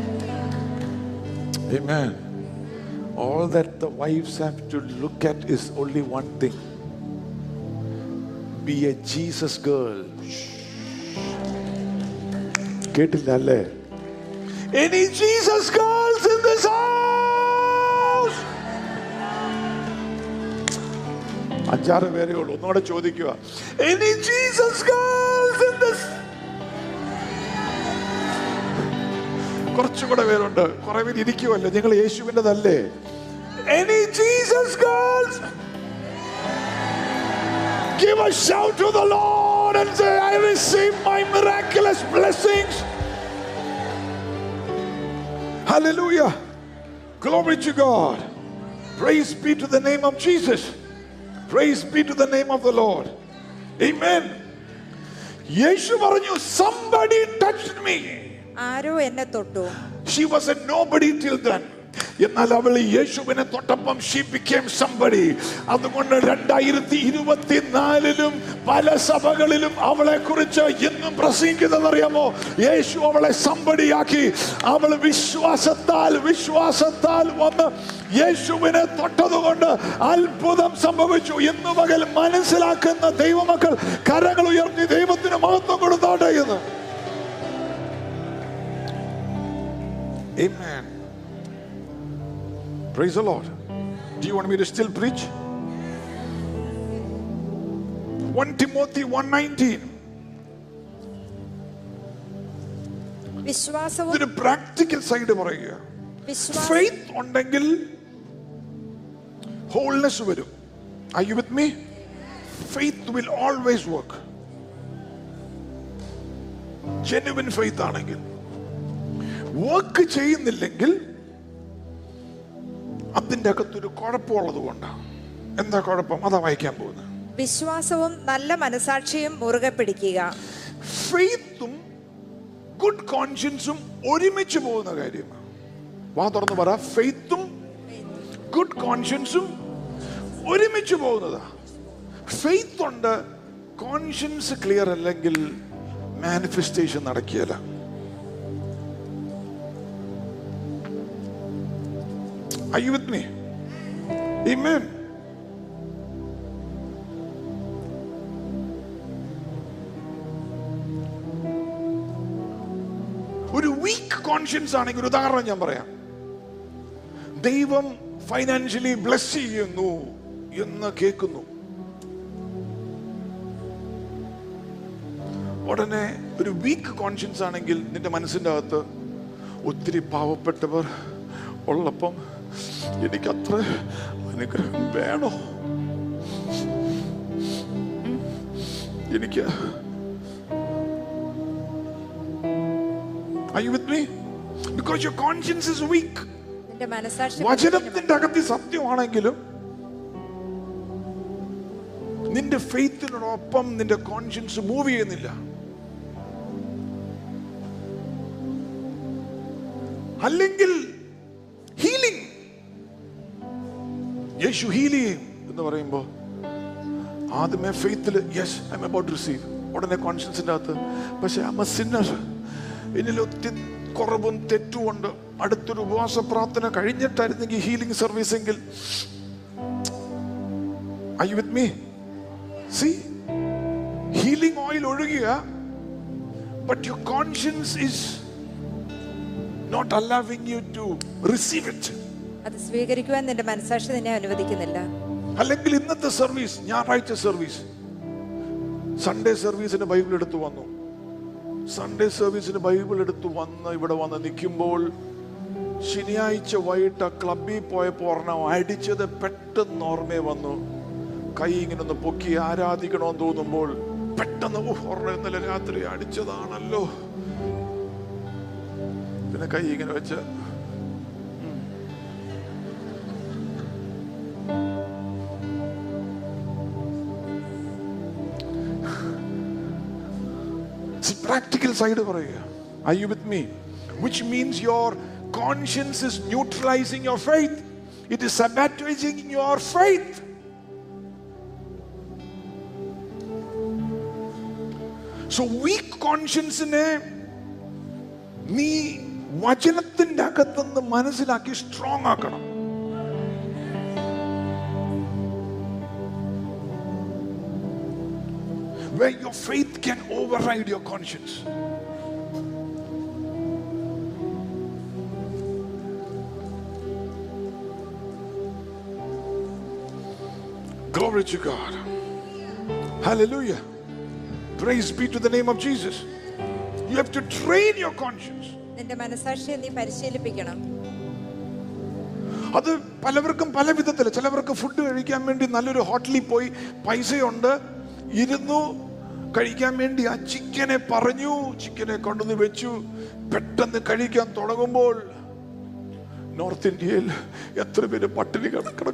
Amen. All that the wives have to look at is only one thing be a Jesus girl. കേട്ടില്ല അല്ലേ Any Jesus girls in this house? അഞ്ചാറ് പേരേ ഉള്ളൂ ഒന്നുകൂടെ ചോദിക്കുക Any Jesus girls in this? കുറച്ചുകൂടെ പേരുണ്ട് കുറെ പേര് ഇരിക്കുമല്ലോ നിങ്ങൾ യേശുവിൻ്റെതല്ലേ Any Jesus girls? Give a shout to the Lord and say, I receive my miraculous blessings. Hallelujah. Glory to God. Praise be to the name of Jesus. Praise be to the name of the Lord. Amen. യേശു പറഞ്ഞു somebody touched me. ആരോ എന്നെ തൊട്ടു She was a nobody till then. എന്നാൽ അവൾ യേശുവിനെ തൊട്ടപ്പം she became somebody അതുകൊണ്ട് രണ്ടായിരത്തി ഇരുപത്തിനാലിലും പല സഭകളിലും അവളെ കുറിച്ച് എന്നും പ്രസംഗിക്കുന്നത് അറിയാമോ യേശു അവളെ സംബടിയാക്കി അവൾ വിശ്വാസത്താൽ വിശ്വാസത്താൽ വന്ന് യേശുവിനെ തൊട്ടതുകൊണ്ട് അത്ഭുതം സംഭവിച്ചു ഇന്ന് പകൽ മനസ്സിലാക്കുന്ന ദൈവമക്കൾ കരങ്ങൾ ഉയർത്തി ദൈവത്തിന് മഹത്വം കൊടുത്തോട്ടെ എന്ന് Amen. Praise the Lord. Do you want me to still preach? 1 Timothy 119. വിശ്വാസവും ഇതൊരു പ്രാക്ടിക്കൽ സൈഡ് പറയുക വിശ്വാസം ഫെയ്ത്ത് ഉണ്ടെങ്കിൽ ഹോൾനെസ് വരും I you with me faith will always work genuine faith ആണെങ്കിൽ വർക്ക് ചെയ്യുന്നില്ലെങ്കിൽ അതിൻ്റെ അകത്തൊരു കുഴപ്പമുള്ളത് കൊണ്ടാണ് എന്താ കുഴപ്പം അതാ വായിക്കാൻ പോകുന്നത് വിശ്വാസവും നല്ല മനസാക്ഷിയും മുറുകെ പിടിക്കുക ഫെയ്ത്തും ഗുഡ് കോൺഷ്യൻസും ഒരുമിച്ച് പോകുന്ന കാര്യമാണ് വാ തുറന്ന് പറ ഫെയ്ത്തും ഗുഡ് കോൺഷ്യൻസും ഒരുമിച്ച് പോകുന്നതാ ഫെയ്ത്ത് ഉണ്ട് കോൺഷ്യൻസ് ക്ലിയർ അല്ലെങ്കിൽ മാനിഫെസ്റ്റേഷൻ നടക്കിയല്ല Are you with me? Amen. ഒരു വീക്ക് കോൺഷ്യൻസ് ആണെങ്കിൽ ഒരു ഉദാഹരണം ഞാൻ പറയാം ദൈവം ഫൈനാൻഷ്യലി ബ്ലസ് ചെയ്യുന്നു എന്ന് കേൾക്കുന്നു ഉടനെ ഒരു വീക്ക് കോൺഷ്യൻസ് ആണെങ്കിൽ നിന്റെ മനസ്സിന്റെ അകത്ത് ഒത്തിരി പാവപ്പെട്ടവർ ഉള്ളപ്പം എനിക്ക് അത്ര അനുഗ്രഹം വേണോ ഉം. എനിക്ക് Are you with me? Because your conscience is weak. നിന്റെ മനസാക്ഷി വചനത്തിന്റെ അകത്ത് സത്യമാണെങ്കിലും നിന്റെ ഫെയ്ത്തിനോടൊപ്പം നിന്റെ കോൺഷ്യൻസ് മൂവ് ചെയ്യുന്നില്ല അല്ലെങ്കിൽ ഹീലിംഗ് യേശു ഹീൽ ചെയ്യും എന്ന് പറയുമ്പോ ആദ്യമേ ഫെയ്ത്തിൽ yes I am about receive ഉടനെ കോൺഷ്യൻസിന്റെ അകത്ത് പക്ഷെ അമ്മ സിന്നർ എന്നിൽ ഒത്തിരി കുറവും തെറ്റുമുണ്ട് അടുത്തൊരു ഉപവാസ പ്രാർത്ഥന കഴിഞ്ഞിട്ടായിരുന്നെങ്കിൽ ഹീലിംഗ് സർവീസ് എങ്കിൽ I with me see healing oil ഒഴുകിയ but your conscience is not allowing you to receive it അത് സ്വീകരിക്കുവാൻ നിന്റെ മനസാക്ഷി നിന്നെ അനുവദിക്കുന്നില്ല അല്ലെങ്കിൽ ഇന്നത്തെ സർവീസ് ഞായറാഴ്ച സർവീസ് സൺഡേ സർവീസിന് ബൈബിൾ എടുത്തു വന്നു സൺഡേ സർവീസിന് ബൈബിൾ എടുത്തു വന്ന് ഇവിടെ വന്ന് നിൽക്കുമ്പോൾ ശനിയാഴ്ച വൈകിട്ട് ആ ക്ലബിൽ പോയപ്പോ ഒരെണ്ണം അടിച്ചത് പെട്ടെന്ന് ഓർമ്മയെ വന്നു കൈ ഇങ്ങനെ ഒന്ന് പൊക്കി ആരാധിക്കണമെന്ന് തോന്നുമ്പോൾ പെട്ടെന്ന് "ഓ, ഒരെണ്ണം ഇന്നലെ രാത്രി അടിച്ചതാണല്ലോ പിന്നെ കൈ ഇങ്ങനെ വെച്ച് പ്രാക്ടിക്കൽ സൈഡ് പറയുക I you with me which means your conscience is neutralising your faith it is sabotaging your faith so weak കോൺഷ്യൻസിനെ നീ വചനത്തിന്റെ അകത്തുനിന്ന് മനസ്സിലാക്കി സ്ട്രോങ് ആക്കണം where your faith can override your conscience. Glory to God. Hallelujah. Praise be to the name of Jesus. You have to train your conscience. നിന്റെ മനസാക്ഷിയെ നീ പരിശീലിപ്പിക്കണം അത് പലവർക്കും പല വിധത്തിൽ ചിലവർക്ക് ഫുഡ് കഴിക്കാൻ വേണ്ടി നല്ലൊരു ഹോട്ടലിൽ പോയി പൈസയുണ്ട് ഇരുന്നു കഴിക്കാൻ വേണ്ടി ആ ചിക്കനെ പറഞ്ഞു ചിക്കനെ കൊണ്ടുവന്ന് വെച്ചു പെട്ടെന്ന് കഴിക്കാൻ തുടങ്ങുമ്പോൾ നോർത്ത് ഇന്ത്യയിൽ എത്ര പേര് പട്ടിണി കിടക്കും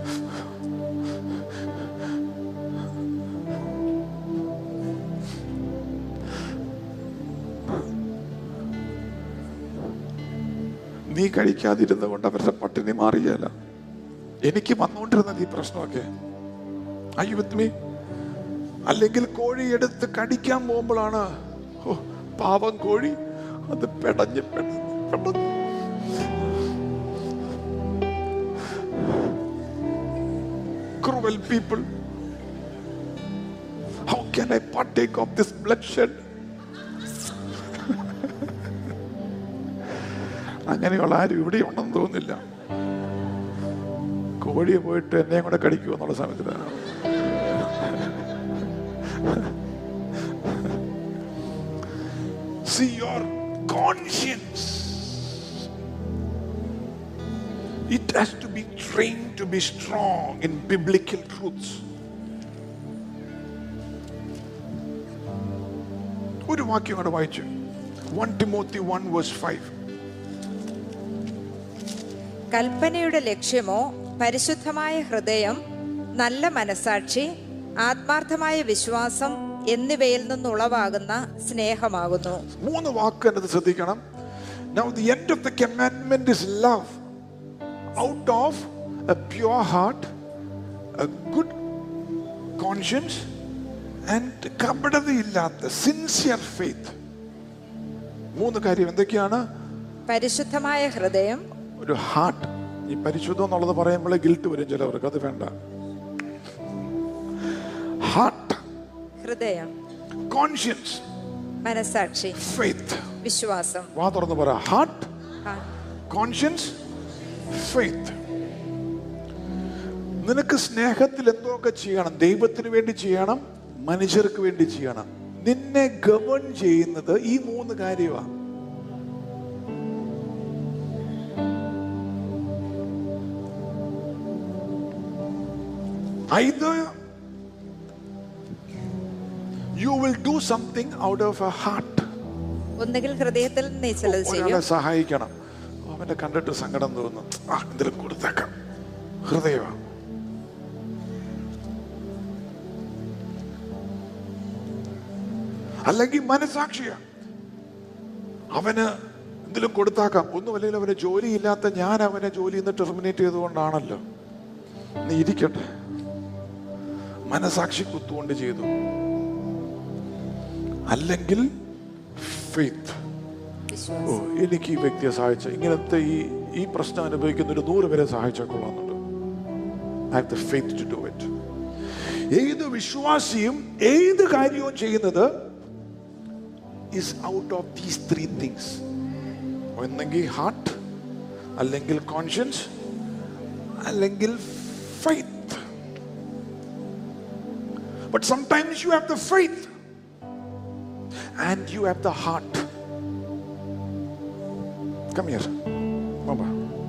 നീ കഴിക്കാതിരുന്ന കൊണ്ട് അവരുടെ പട്ടിണി മാറിയല്ല എനിക്ക് വന്നുകൊണ്ടിരുന്നത് ഈ പ്രശ്നമൊക്കെ അയ്യോ വിത്ത് മീ അല്ലെങ്കിൽ കോഴി എടുത്ത് കടിക്കാൻ പോകുമ്പോഴാണ് ഓ പാവം കോഴി അത് പെടഞ്ഞ് പെടഞ്ഞ് പെടഞ്ഞ് cruel people how can i partake of this bloodshed അങ്ങനെയുള്ള ആരും ഇവിടെ ഉണ്ടെന്ന് തോന്നുന്നില്ല കോഴിയെ പോയിട്ട് എന്നെയും കൂടെ കടിക്കുമോ എന്നുള്ള സമയത്തിലാണ് See your conscience. It has to be trained to be strong in biblical truths. ഒരു വാക്യം കൂടെ വായിച്ചു one Timothy one verse five കൽപ്പനയുടെ ലക്ഷ്യമോ പരിശുദ്ധമായ ഹൃദയം നല്ല മനസാക്ഷി ആത്മാർത്ഥമായ വിശ്വാസം എന്നിവയിൽ നിന്നുളവാകുന്ന സ്നേഹമാകുന്നു മൂന്ന് വാക്ക് എന്നത് ശ്രദ്ധിക്കണം Now the end of the commandment is love. Out of a pure heart a good conscience and കപടതയില്ലാത്ത സിൻസിയർ ഫെയ്ത്ത് മൂന്ന് കാര്യം എന്തൊക്കെയാണ് പരിശുദ്ധമായ ഹൃദയം ഒരു ഹാർട്ട് ഈ പരിശുദ്ധം എന്നുള്ളത് പറയുമ്പോഴേ ഗിൽട്ട് വരും ചിലവർക്ക് അത് വേണ്ട ഹാർട്ട് ഹൃദയം കോൺഷ്യൻസ് മനസാക്ഷി ഫെയ്ത്ത് വിശ്വാസം വാ തുറന്ന് പറ ഹാർട്ട് ആ, കോൺഷ്യൻസ് ഫെയ്ത്ത് നിനക്ക് സ്നേഹത്തിൽ എന്തൊക്കെ ചെയ്യണം ദൈവത്തിന് വേണ്ടി ചെയ്യണം മനുഷ്യർക്ക് വേണ്ടി ചെയ്യണം നിന്നെ ഗവൺ ചെയ്യുന്നത് ഈ മൂന്ന് കാര്യമാണ് either you will do something out of a heart ഒന്നുകിൽ ഹൃദയത്തിൽ നിന്ന് നീ ചിലത് ഒരാളെ ചെയ്യും സഹായിക്കണം അവനെ കണ്ടിട്ട് സങ്കടം തോന്നും ആ എന്തെങ്കിലും കൊടുത്തേക്കാം ഹൃദയമാണ് അല്ലെങ്കിൽ മനസാക്ഷിയ അവന് എന്തെങ്കിലും കൊടുത്താക്കാം ഒന്നുമല്ലെങ്കിൽ അവന് ജോലിയില്ലാത്ത ഞാൻ അവനെ ജോലിയിൽ നിന്ന് ടെർമിനേറ്റ് ചെയ്തുകൊണ്ടാണല്ലോ നീ ഇരിക്കട്ടെ മനസാക്ഷി കുത്തുകൊണ്ട് ചെയ്തു അല്ലെങ്കിൽ ഫെയ്ത്ത് ഓ എനിക്ക് ഈ വ്യക്തിയെ സഹായിച്ച ഇങ്ങനത്തെ ഈ ഈ പ്രശ്നം അനുഭവിക്കുന്ന ഒരു നൂറ് പേരെ സഹായിച്ചാൽ കൊള്ളാമെന്നുണ്ട് I have the faith to do it ഏത് വിശ്വാസിയും ഏത് കാര്യവും ചെയ്യുന്നത് is out of these three things ഒന്നെങ്കിൽ ഹാർട്ട് അല്ലെങ്കിൽ കോൺഷ്യൻസ് അല്ലെങ്കിൽ faith but sometimes you have the faith and you have the heart Come here. Mama.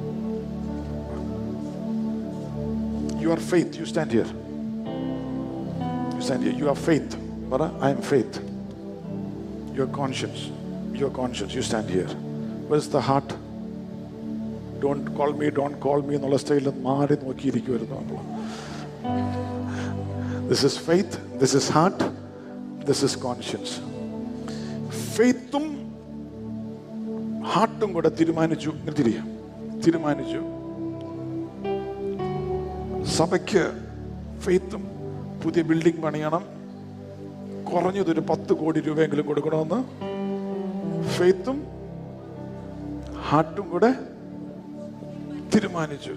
You are faith. You stand here. You stand here. You are faith. Mara, I am faith. Your conscience. Your conscience. You stand here. Where's the heart? Don't call me, don't call me എന്നുള്ള സ്റ്റൈലിൽ മാറി നോക്കിയിരിക്കുമായിരുന്നു നമ്മൾ this is faith this is heart this is conscience ഫെയ്ത്തും ഹാർട്ടും കൂടെ തീരുമാനിച്ചു ഇങ്ങനെ തിരിയാം തീരുമാനിച്ചു സഭയ്ക്ക് ഫെയ്ത്തും പുതിയ ബിൽഡിംഗ് പണിയണം കുറഞ്ഞതൊരു പത്ത് കോടി രൂപയെങ്കിലും കൊടുക്കണമെന്ന് ഫെയ്ത്തും ഹാർട്ടും കൂടെ തീരുമാനിച്ചു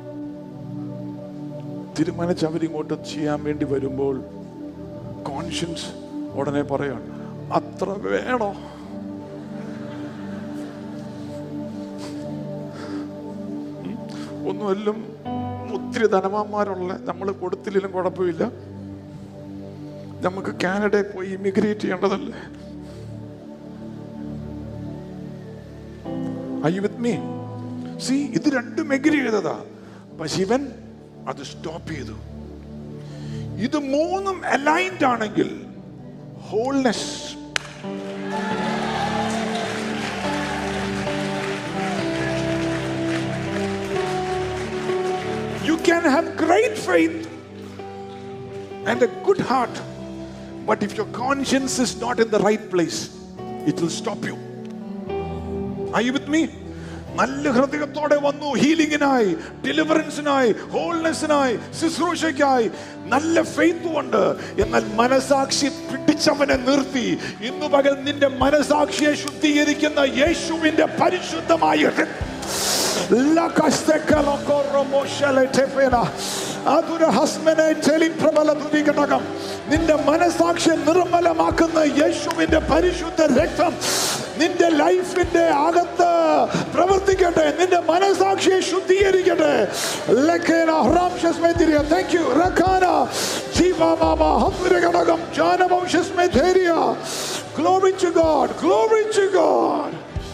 തീരുമാനിച്ച് അവരിങ്ങോട്ട് ചെയ്യാൻ വേണ്ടി വരുമ്പോൾ കോൺഷ്യൻസ് ഉടനെ പറയാണ് അത്ര വേണോ ഒന്നുമെല്ലാം ഒത്തിരി ധനവാന്മാരുള്ള നമ്മൾ കൊടുത്തില്ലെങ്കിലും കുഴപ്പമില്ല നമുക്ക് കാനഡയിൽ പോയി ഇമിഗ്രേറ്റ് ചെയ്യേണ്ടതല്ലേ Are you with me? See, ഇത് രണ്ടും എഗ്രി ചെയ്തതാ പക്ഷെ ഇവൻ അത് സ്റ്റോപ്പ് ചെയ്തു ഇത് മൂന്നും അലൈൻഡ് ആണെങ്കിൽ wholeness You can have great faith and a good heart, but if your conscience is not in the right place, it will stop you. Are you with me? നല്ല ഹൃദയത്തോടെ വന്നു ഹീലിംഗിനായി ഡെലിവറൻസിനായി ഹോൾനെസ്സിനായി ശുശ്രൂഷയ്ക്കായി നല്ല ഫെയ്ത്ത് ഉണ്ട് എന്നാൽ മനസാക്ഷി പിടിച്ചവനെ നിർത്തി ഇന്നു പകൽ നിന്റെ മനസാക്ഷിയെ ശുദ്ധീകരിക്കുന്ന യേശുവിന്റെ പരിശുദ്ധമായ രക്തം ഘടകം നിന്റെ മനസാക്ഷിയെ നിർമ്മലമാക്കുന്ന യേശുവിന്റെ പരിശുദ്ധ രക്തം നിന്റെ ലൈഫിന്റെ അകത്ത് പ്രവർത്തിക്കട്ടെ നിന്റെ മനസാക്ഷിയെ ശുദ്ധീകരിക്കട്ടെ താങ്ക് യു റഖാന ജീവാമാമ ഹത്തുര ഘടകം ജാനവംശസ്മേ ധൈര്യ glory to God glory to God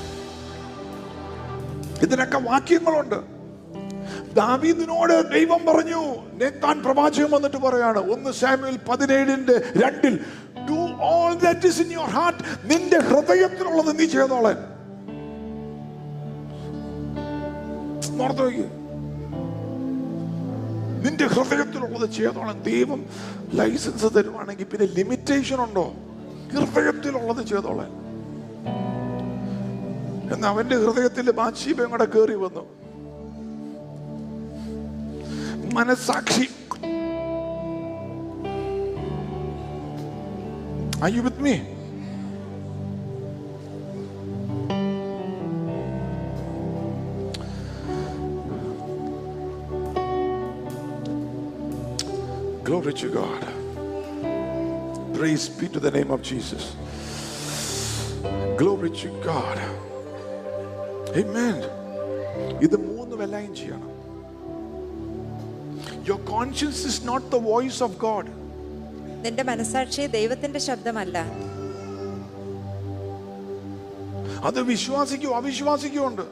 ഇതിനൊക്കെ വാക്യങ്ങളുണ്ട് ദാവീദിനോട് ദൈവം പറഞ്ഞു നേത്താൻ പ്രവാചകൻ വന്നിട്ട് പറയാണ് ഒന്ന് സാമുവൽ പതിനേഴിന്റെ രണ്ടിൽ do all that is in your heart നിന്റെ ഹൃദയത്തിലുള്ളത് നീ ചെയ്തോളാൻ ഓർത്ത് നോക്കി നിന്റെ ഹൃദയത്തിലുള്ളത് ചെയ്തോളാൻ ദൈവം ലൈസൻസ് തരുവാണെങ്കിൽ പിന്നെ ലിമിറ്റേഷൻ ഉണ്ടോ ഹൃദയത്തിലുള്ളത് ചെയ്തോളാൻ എന്ന് അവന്റെ ഹൃദയത്തിൽ ബാച്ചീബയും കൂടെ കയറി വന്നു മനസാക്ഷി Are you with me? Glory to God. Praise be to the name of Jesus. Glory to God. Amen. ഇത് മൂന്നും എല്ലാം ചെയ്യണം Your conscience is not the voice of God. നിന്റെ മനസാക്ഷി ദൈവത്തിന്റെ ശബ്ദമല്ല അത് വിശ്വാസിക്കോ അവിശ്വാസിക്കോ ഉണ്ട്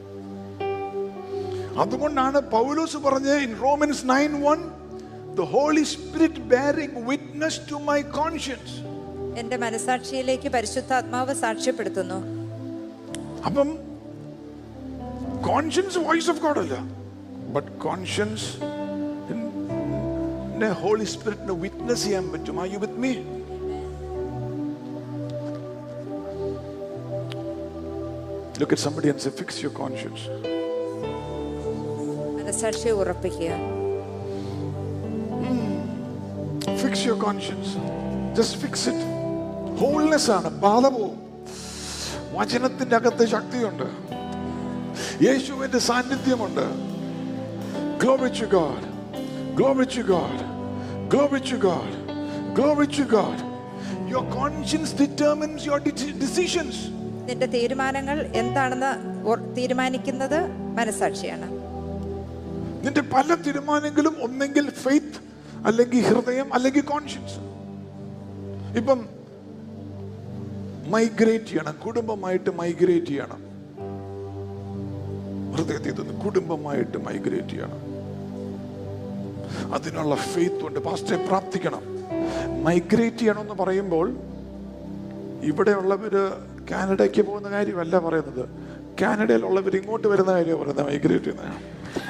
അതുകൊണ്ടാണ് പൗലോസ് പറഞ്ഞത് in Romans nine one the holy spirit bearing witness to my conscience എന്റെ മനസാക്ഷിയിലേക്ക് പരിശുദ്ധാത്മാവ് സാക്ഷ്യപ്പെടുത്തുന്നു അപ്പം കോൺഷ്യൻസ് വോയിസ് ഓഫ് ഗോഡ് അല്ല ബട്ട് കോൺഷ്യൻസ് ഹോളി സ്പിരിറ്റിന് വിറ്റ്നസ് ചെയ്യാൻ പറ്റും ആ you with me Look at somebody and say, fix your conscience. മനസാക്ഷിയെ ഉറപ്പിക്കുക Fix your conscience. Just fix it. Wholeness ആണ് ബാധ പോവും വചനത്തിന്റെ അകത്ത് ശക്തിയുണ്ട് യേശുവിന്റെ സാന്നിധ്യമുണ്ട് Glory to God. Glory to God. Glory to God. Glory to God. Your conscience determines your de- decisions. നിന്റെ തീരുമാനങ്ങൾ എന്താണെന്ന് ഓർ- തീരുമാനിക്കുന്നത് മനസാക്ഷിയാണ് നിന്റെ പല തീരുമാനങ്ങളും ഒന്നെങ്കിൽ ഫെയ്ത്ത് അല്ലെങ്കിൽ ഹൃദയം അല്ലെങ്കിൽ കോൺഷ്യൻസ് ഇപ്പം മൈഗ്രേറ്റ് ചെയ്യണം കുടുംബമായിട്ട് മൈഗ്രേറ്റ് ചെയ്യണം ഹൃദയത്തിൽ നിന്ന് കുടുംബമായിട്ട് മൈഗ്രേറ്റ് ചെയ്യണം അതിനുള്ള ഫെയ്ത്ത് ഉണ്ട് പാസ്റ്ററെ പ്രാർത്ഥിക്കണം മൈഗ്രേറ്റ് ചെയ്യണമെന്ന് പറയുമ്പോൾ ഇവിടെയുള്ളവര് കാനഡയ്ക്ക് പോകുന്ന കാര്യമല്ല പറയുന്നത് കാനഡയിലുള്ളവർ ഇങ്ങോട്ട് വരുന്ന കാര്യമാണ് പറയുന്നത് മൈഗ്രേറ്റ് ചെയ്യുന്നത്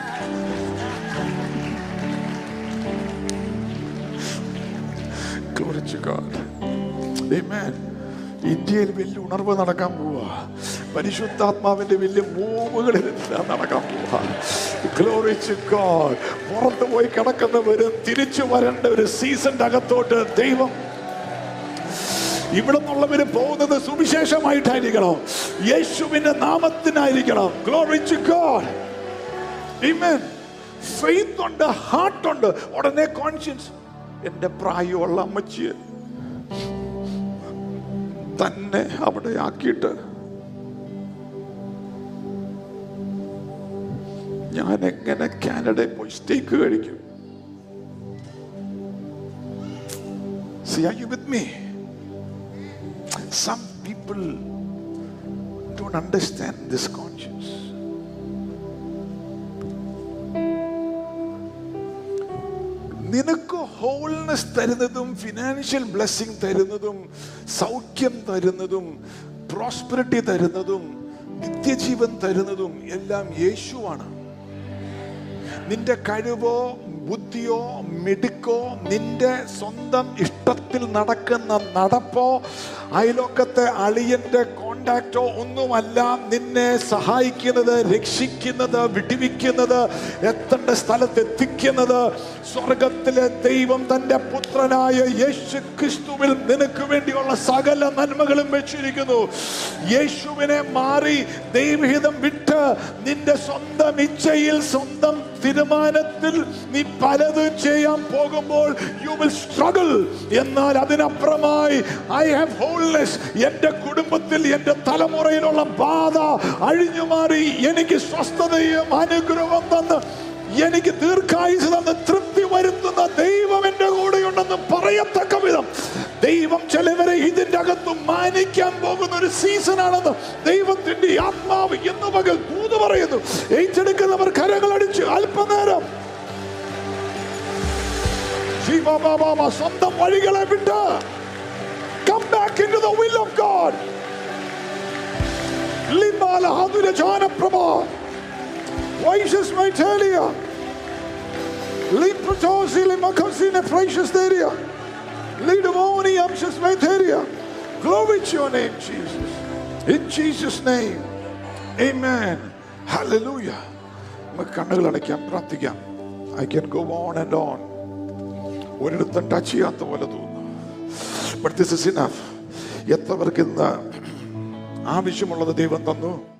Glory to God. Amen. ഇന്ത്യയിൽ വലിയ ഉണർവ് നടക്കാൻ പോവാ പരിശുദ്ധാത്മാവിന്റെ വലിയ മൂവുകളിൽ നടക്കാൻ പോവാ ഗ്ലോറി ടു ഗോഡ് പുറത്തു പോയി കിടക്കുന്നവരും തിരിച്ചു വരേണ്ട ഒരു സീസണിന്റെ അകത്തോട്ട് ദൈവം ഇവിടെ നിന്നുള്ളവര് പോകുന്നത് സുവിശേഷമായിട്ടായിരിക്കണം യേശുവിന്റെ നാമത്തിനായിരിക്കണം glory to God Amen. Faith ഉണ്ട് ഹാർട്ട് ഉണ്ട് ഉടനെ കോൺഷ്യൻസ് എന്റെ പ്രായമുള്ള അമ്മച്ചിയെ തന്നെ അവിടെ ആക്കിയിട്ട് ഞാൻ എങ്ങനെ കാനഡയിൽ പോയി സ്റ്റേക്ക് കഴിക്കും See, are you with me? Some people don't understand this conscience. നിനക്ക് ഹോൾനെസ് തരുന്നതും ഫിനാൻഷ്യൽ ബ്ലെസ്സിങ് തരുന്നതും സൗഖ്യം തരുന്നതും പ്രോസ്പെറിറ്റി തരുന്നതും നിത്യജീവൻ തരുന്നതും എല്ലാം യേശുവാണ് നിന്റെ കഴിവോ ബുദ്ധിയോ മിടുക്കോ നിന്റെ സ്വന്തം ഇഷ്ടത്തിൽ നടക്കുന്ന നടപ്പോ അയലോക്കത്തെ അളിയന്റെ കോണ്ടാക്റ്റോ ഒന്നുമല്ല നിന്നെ സഹായിക്കുന്നത് രക്ഷിക്കുന്നത് വിടിവിക്കുന്നത് എത്തേണ്ട സ്ഥലത്ത് എത്തിക്കുന്നത് സ്വർഗത്തിലെ ദൈവം തന്റെ പുത്രനായ യേശു ക്രിസ്തുവിൽ നിനക്ക് വേണ്ടിയുള്ള സകല നന്മകളും വെച്ചിരിക്കുന്നു യേശുവിനെ മാറി ദൈവഹിതം വിട്ട് നിന്റെ സ്വന്തം ഇച്ഛയിൽ സ്വന്തം തീരുമാനത്തിൽ നീ പലതും ചെയ്യാൻ പോകുമ്പോൾ യു വിൽ സ്ട്രഗിൾ എന്നാൽ അതിനപ്പുറമായി ഐ ഹാവ് ഹോൾനെസ് എന്റെ കുടുംബത്തിൽ എന്റെ തലമുറയിലുള്ള ബാധ അഴിഞ്ഞു മാറി എനിക്ക് സ്വസ്ഥതയും അനുഗ്രഹം തന്ന് എനിക്ക് ദീർഘായുസ് തന്ന് തൃപ്തി വരുത്തുന്ന ദൈവം എന്റെ കൂടെയുണ്ടെന്ന് പറയത്തക്ക വിധം ദൈവം ചിലവരെ ഇതിന്റെ അകത്ത് മാനിക്കാൻ പോകുന്ന ഒരു സീസൺ ആണെന്ന് ദൈവത്തിന്റെ ആത്മാവ് എന്ന് പകൽ ദൂത് പറയുന്നു ഏറ്റെടുക്കുന്നവർ കരങ്ങളടിച്ച് അല്പനേരം ശിവബാബാബ സ്വന്തം വഴികളെ വിട്ട് come back into the will of God ലിമാല ഹതുര ജാനപ്രഭ Wages Metalia. Liprotosi limakosine precious theria. Lidovoni amshas meteria. Glory to your name, Jesus. In Jesus' name. Amen. Hallelujah. നമുക്ക് കണ്ണുകൾ അടയ്ക്കാം പ്രാർത്ഥിക്കാം I can go on and on ഒരിടത്തും touch ചെയ്യാത്ത പോലെ തോന്നുന്നു ബട്ട് ദിസ് ഇസ് ഇനഫ് എത്ര പേർക്ക് ഇന്ന് ആവശ്യമുള്ളത് ദൈവം തന്നു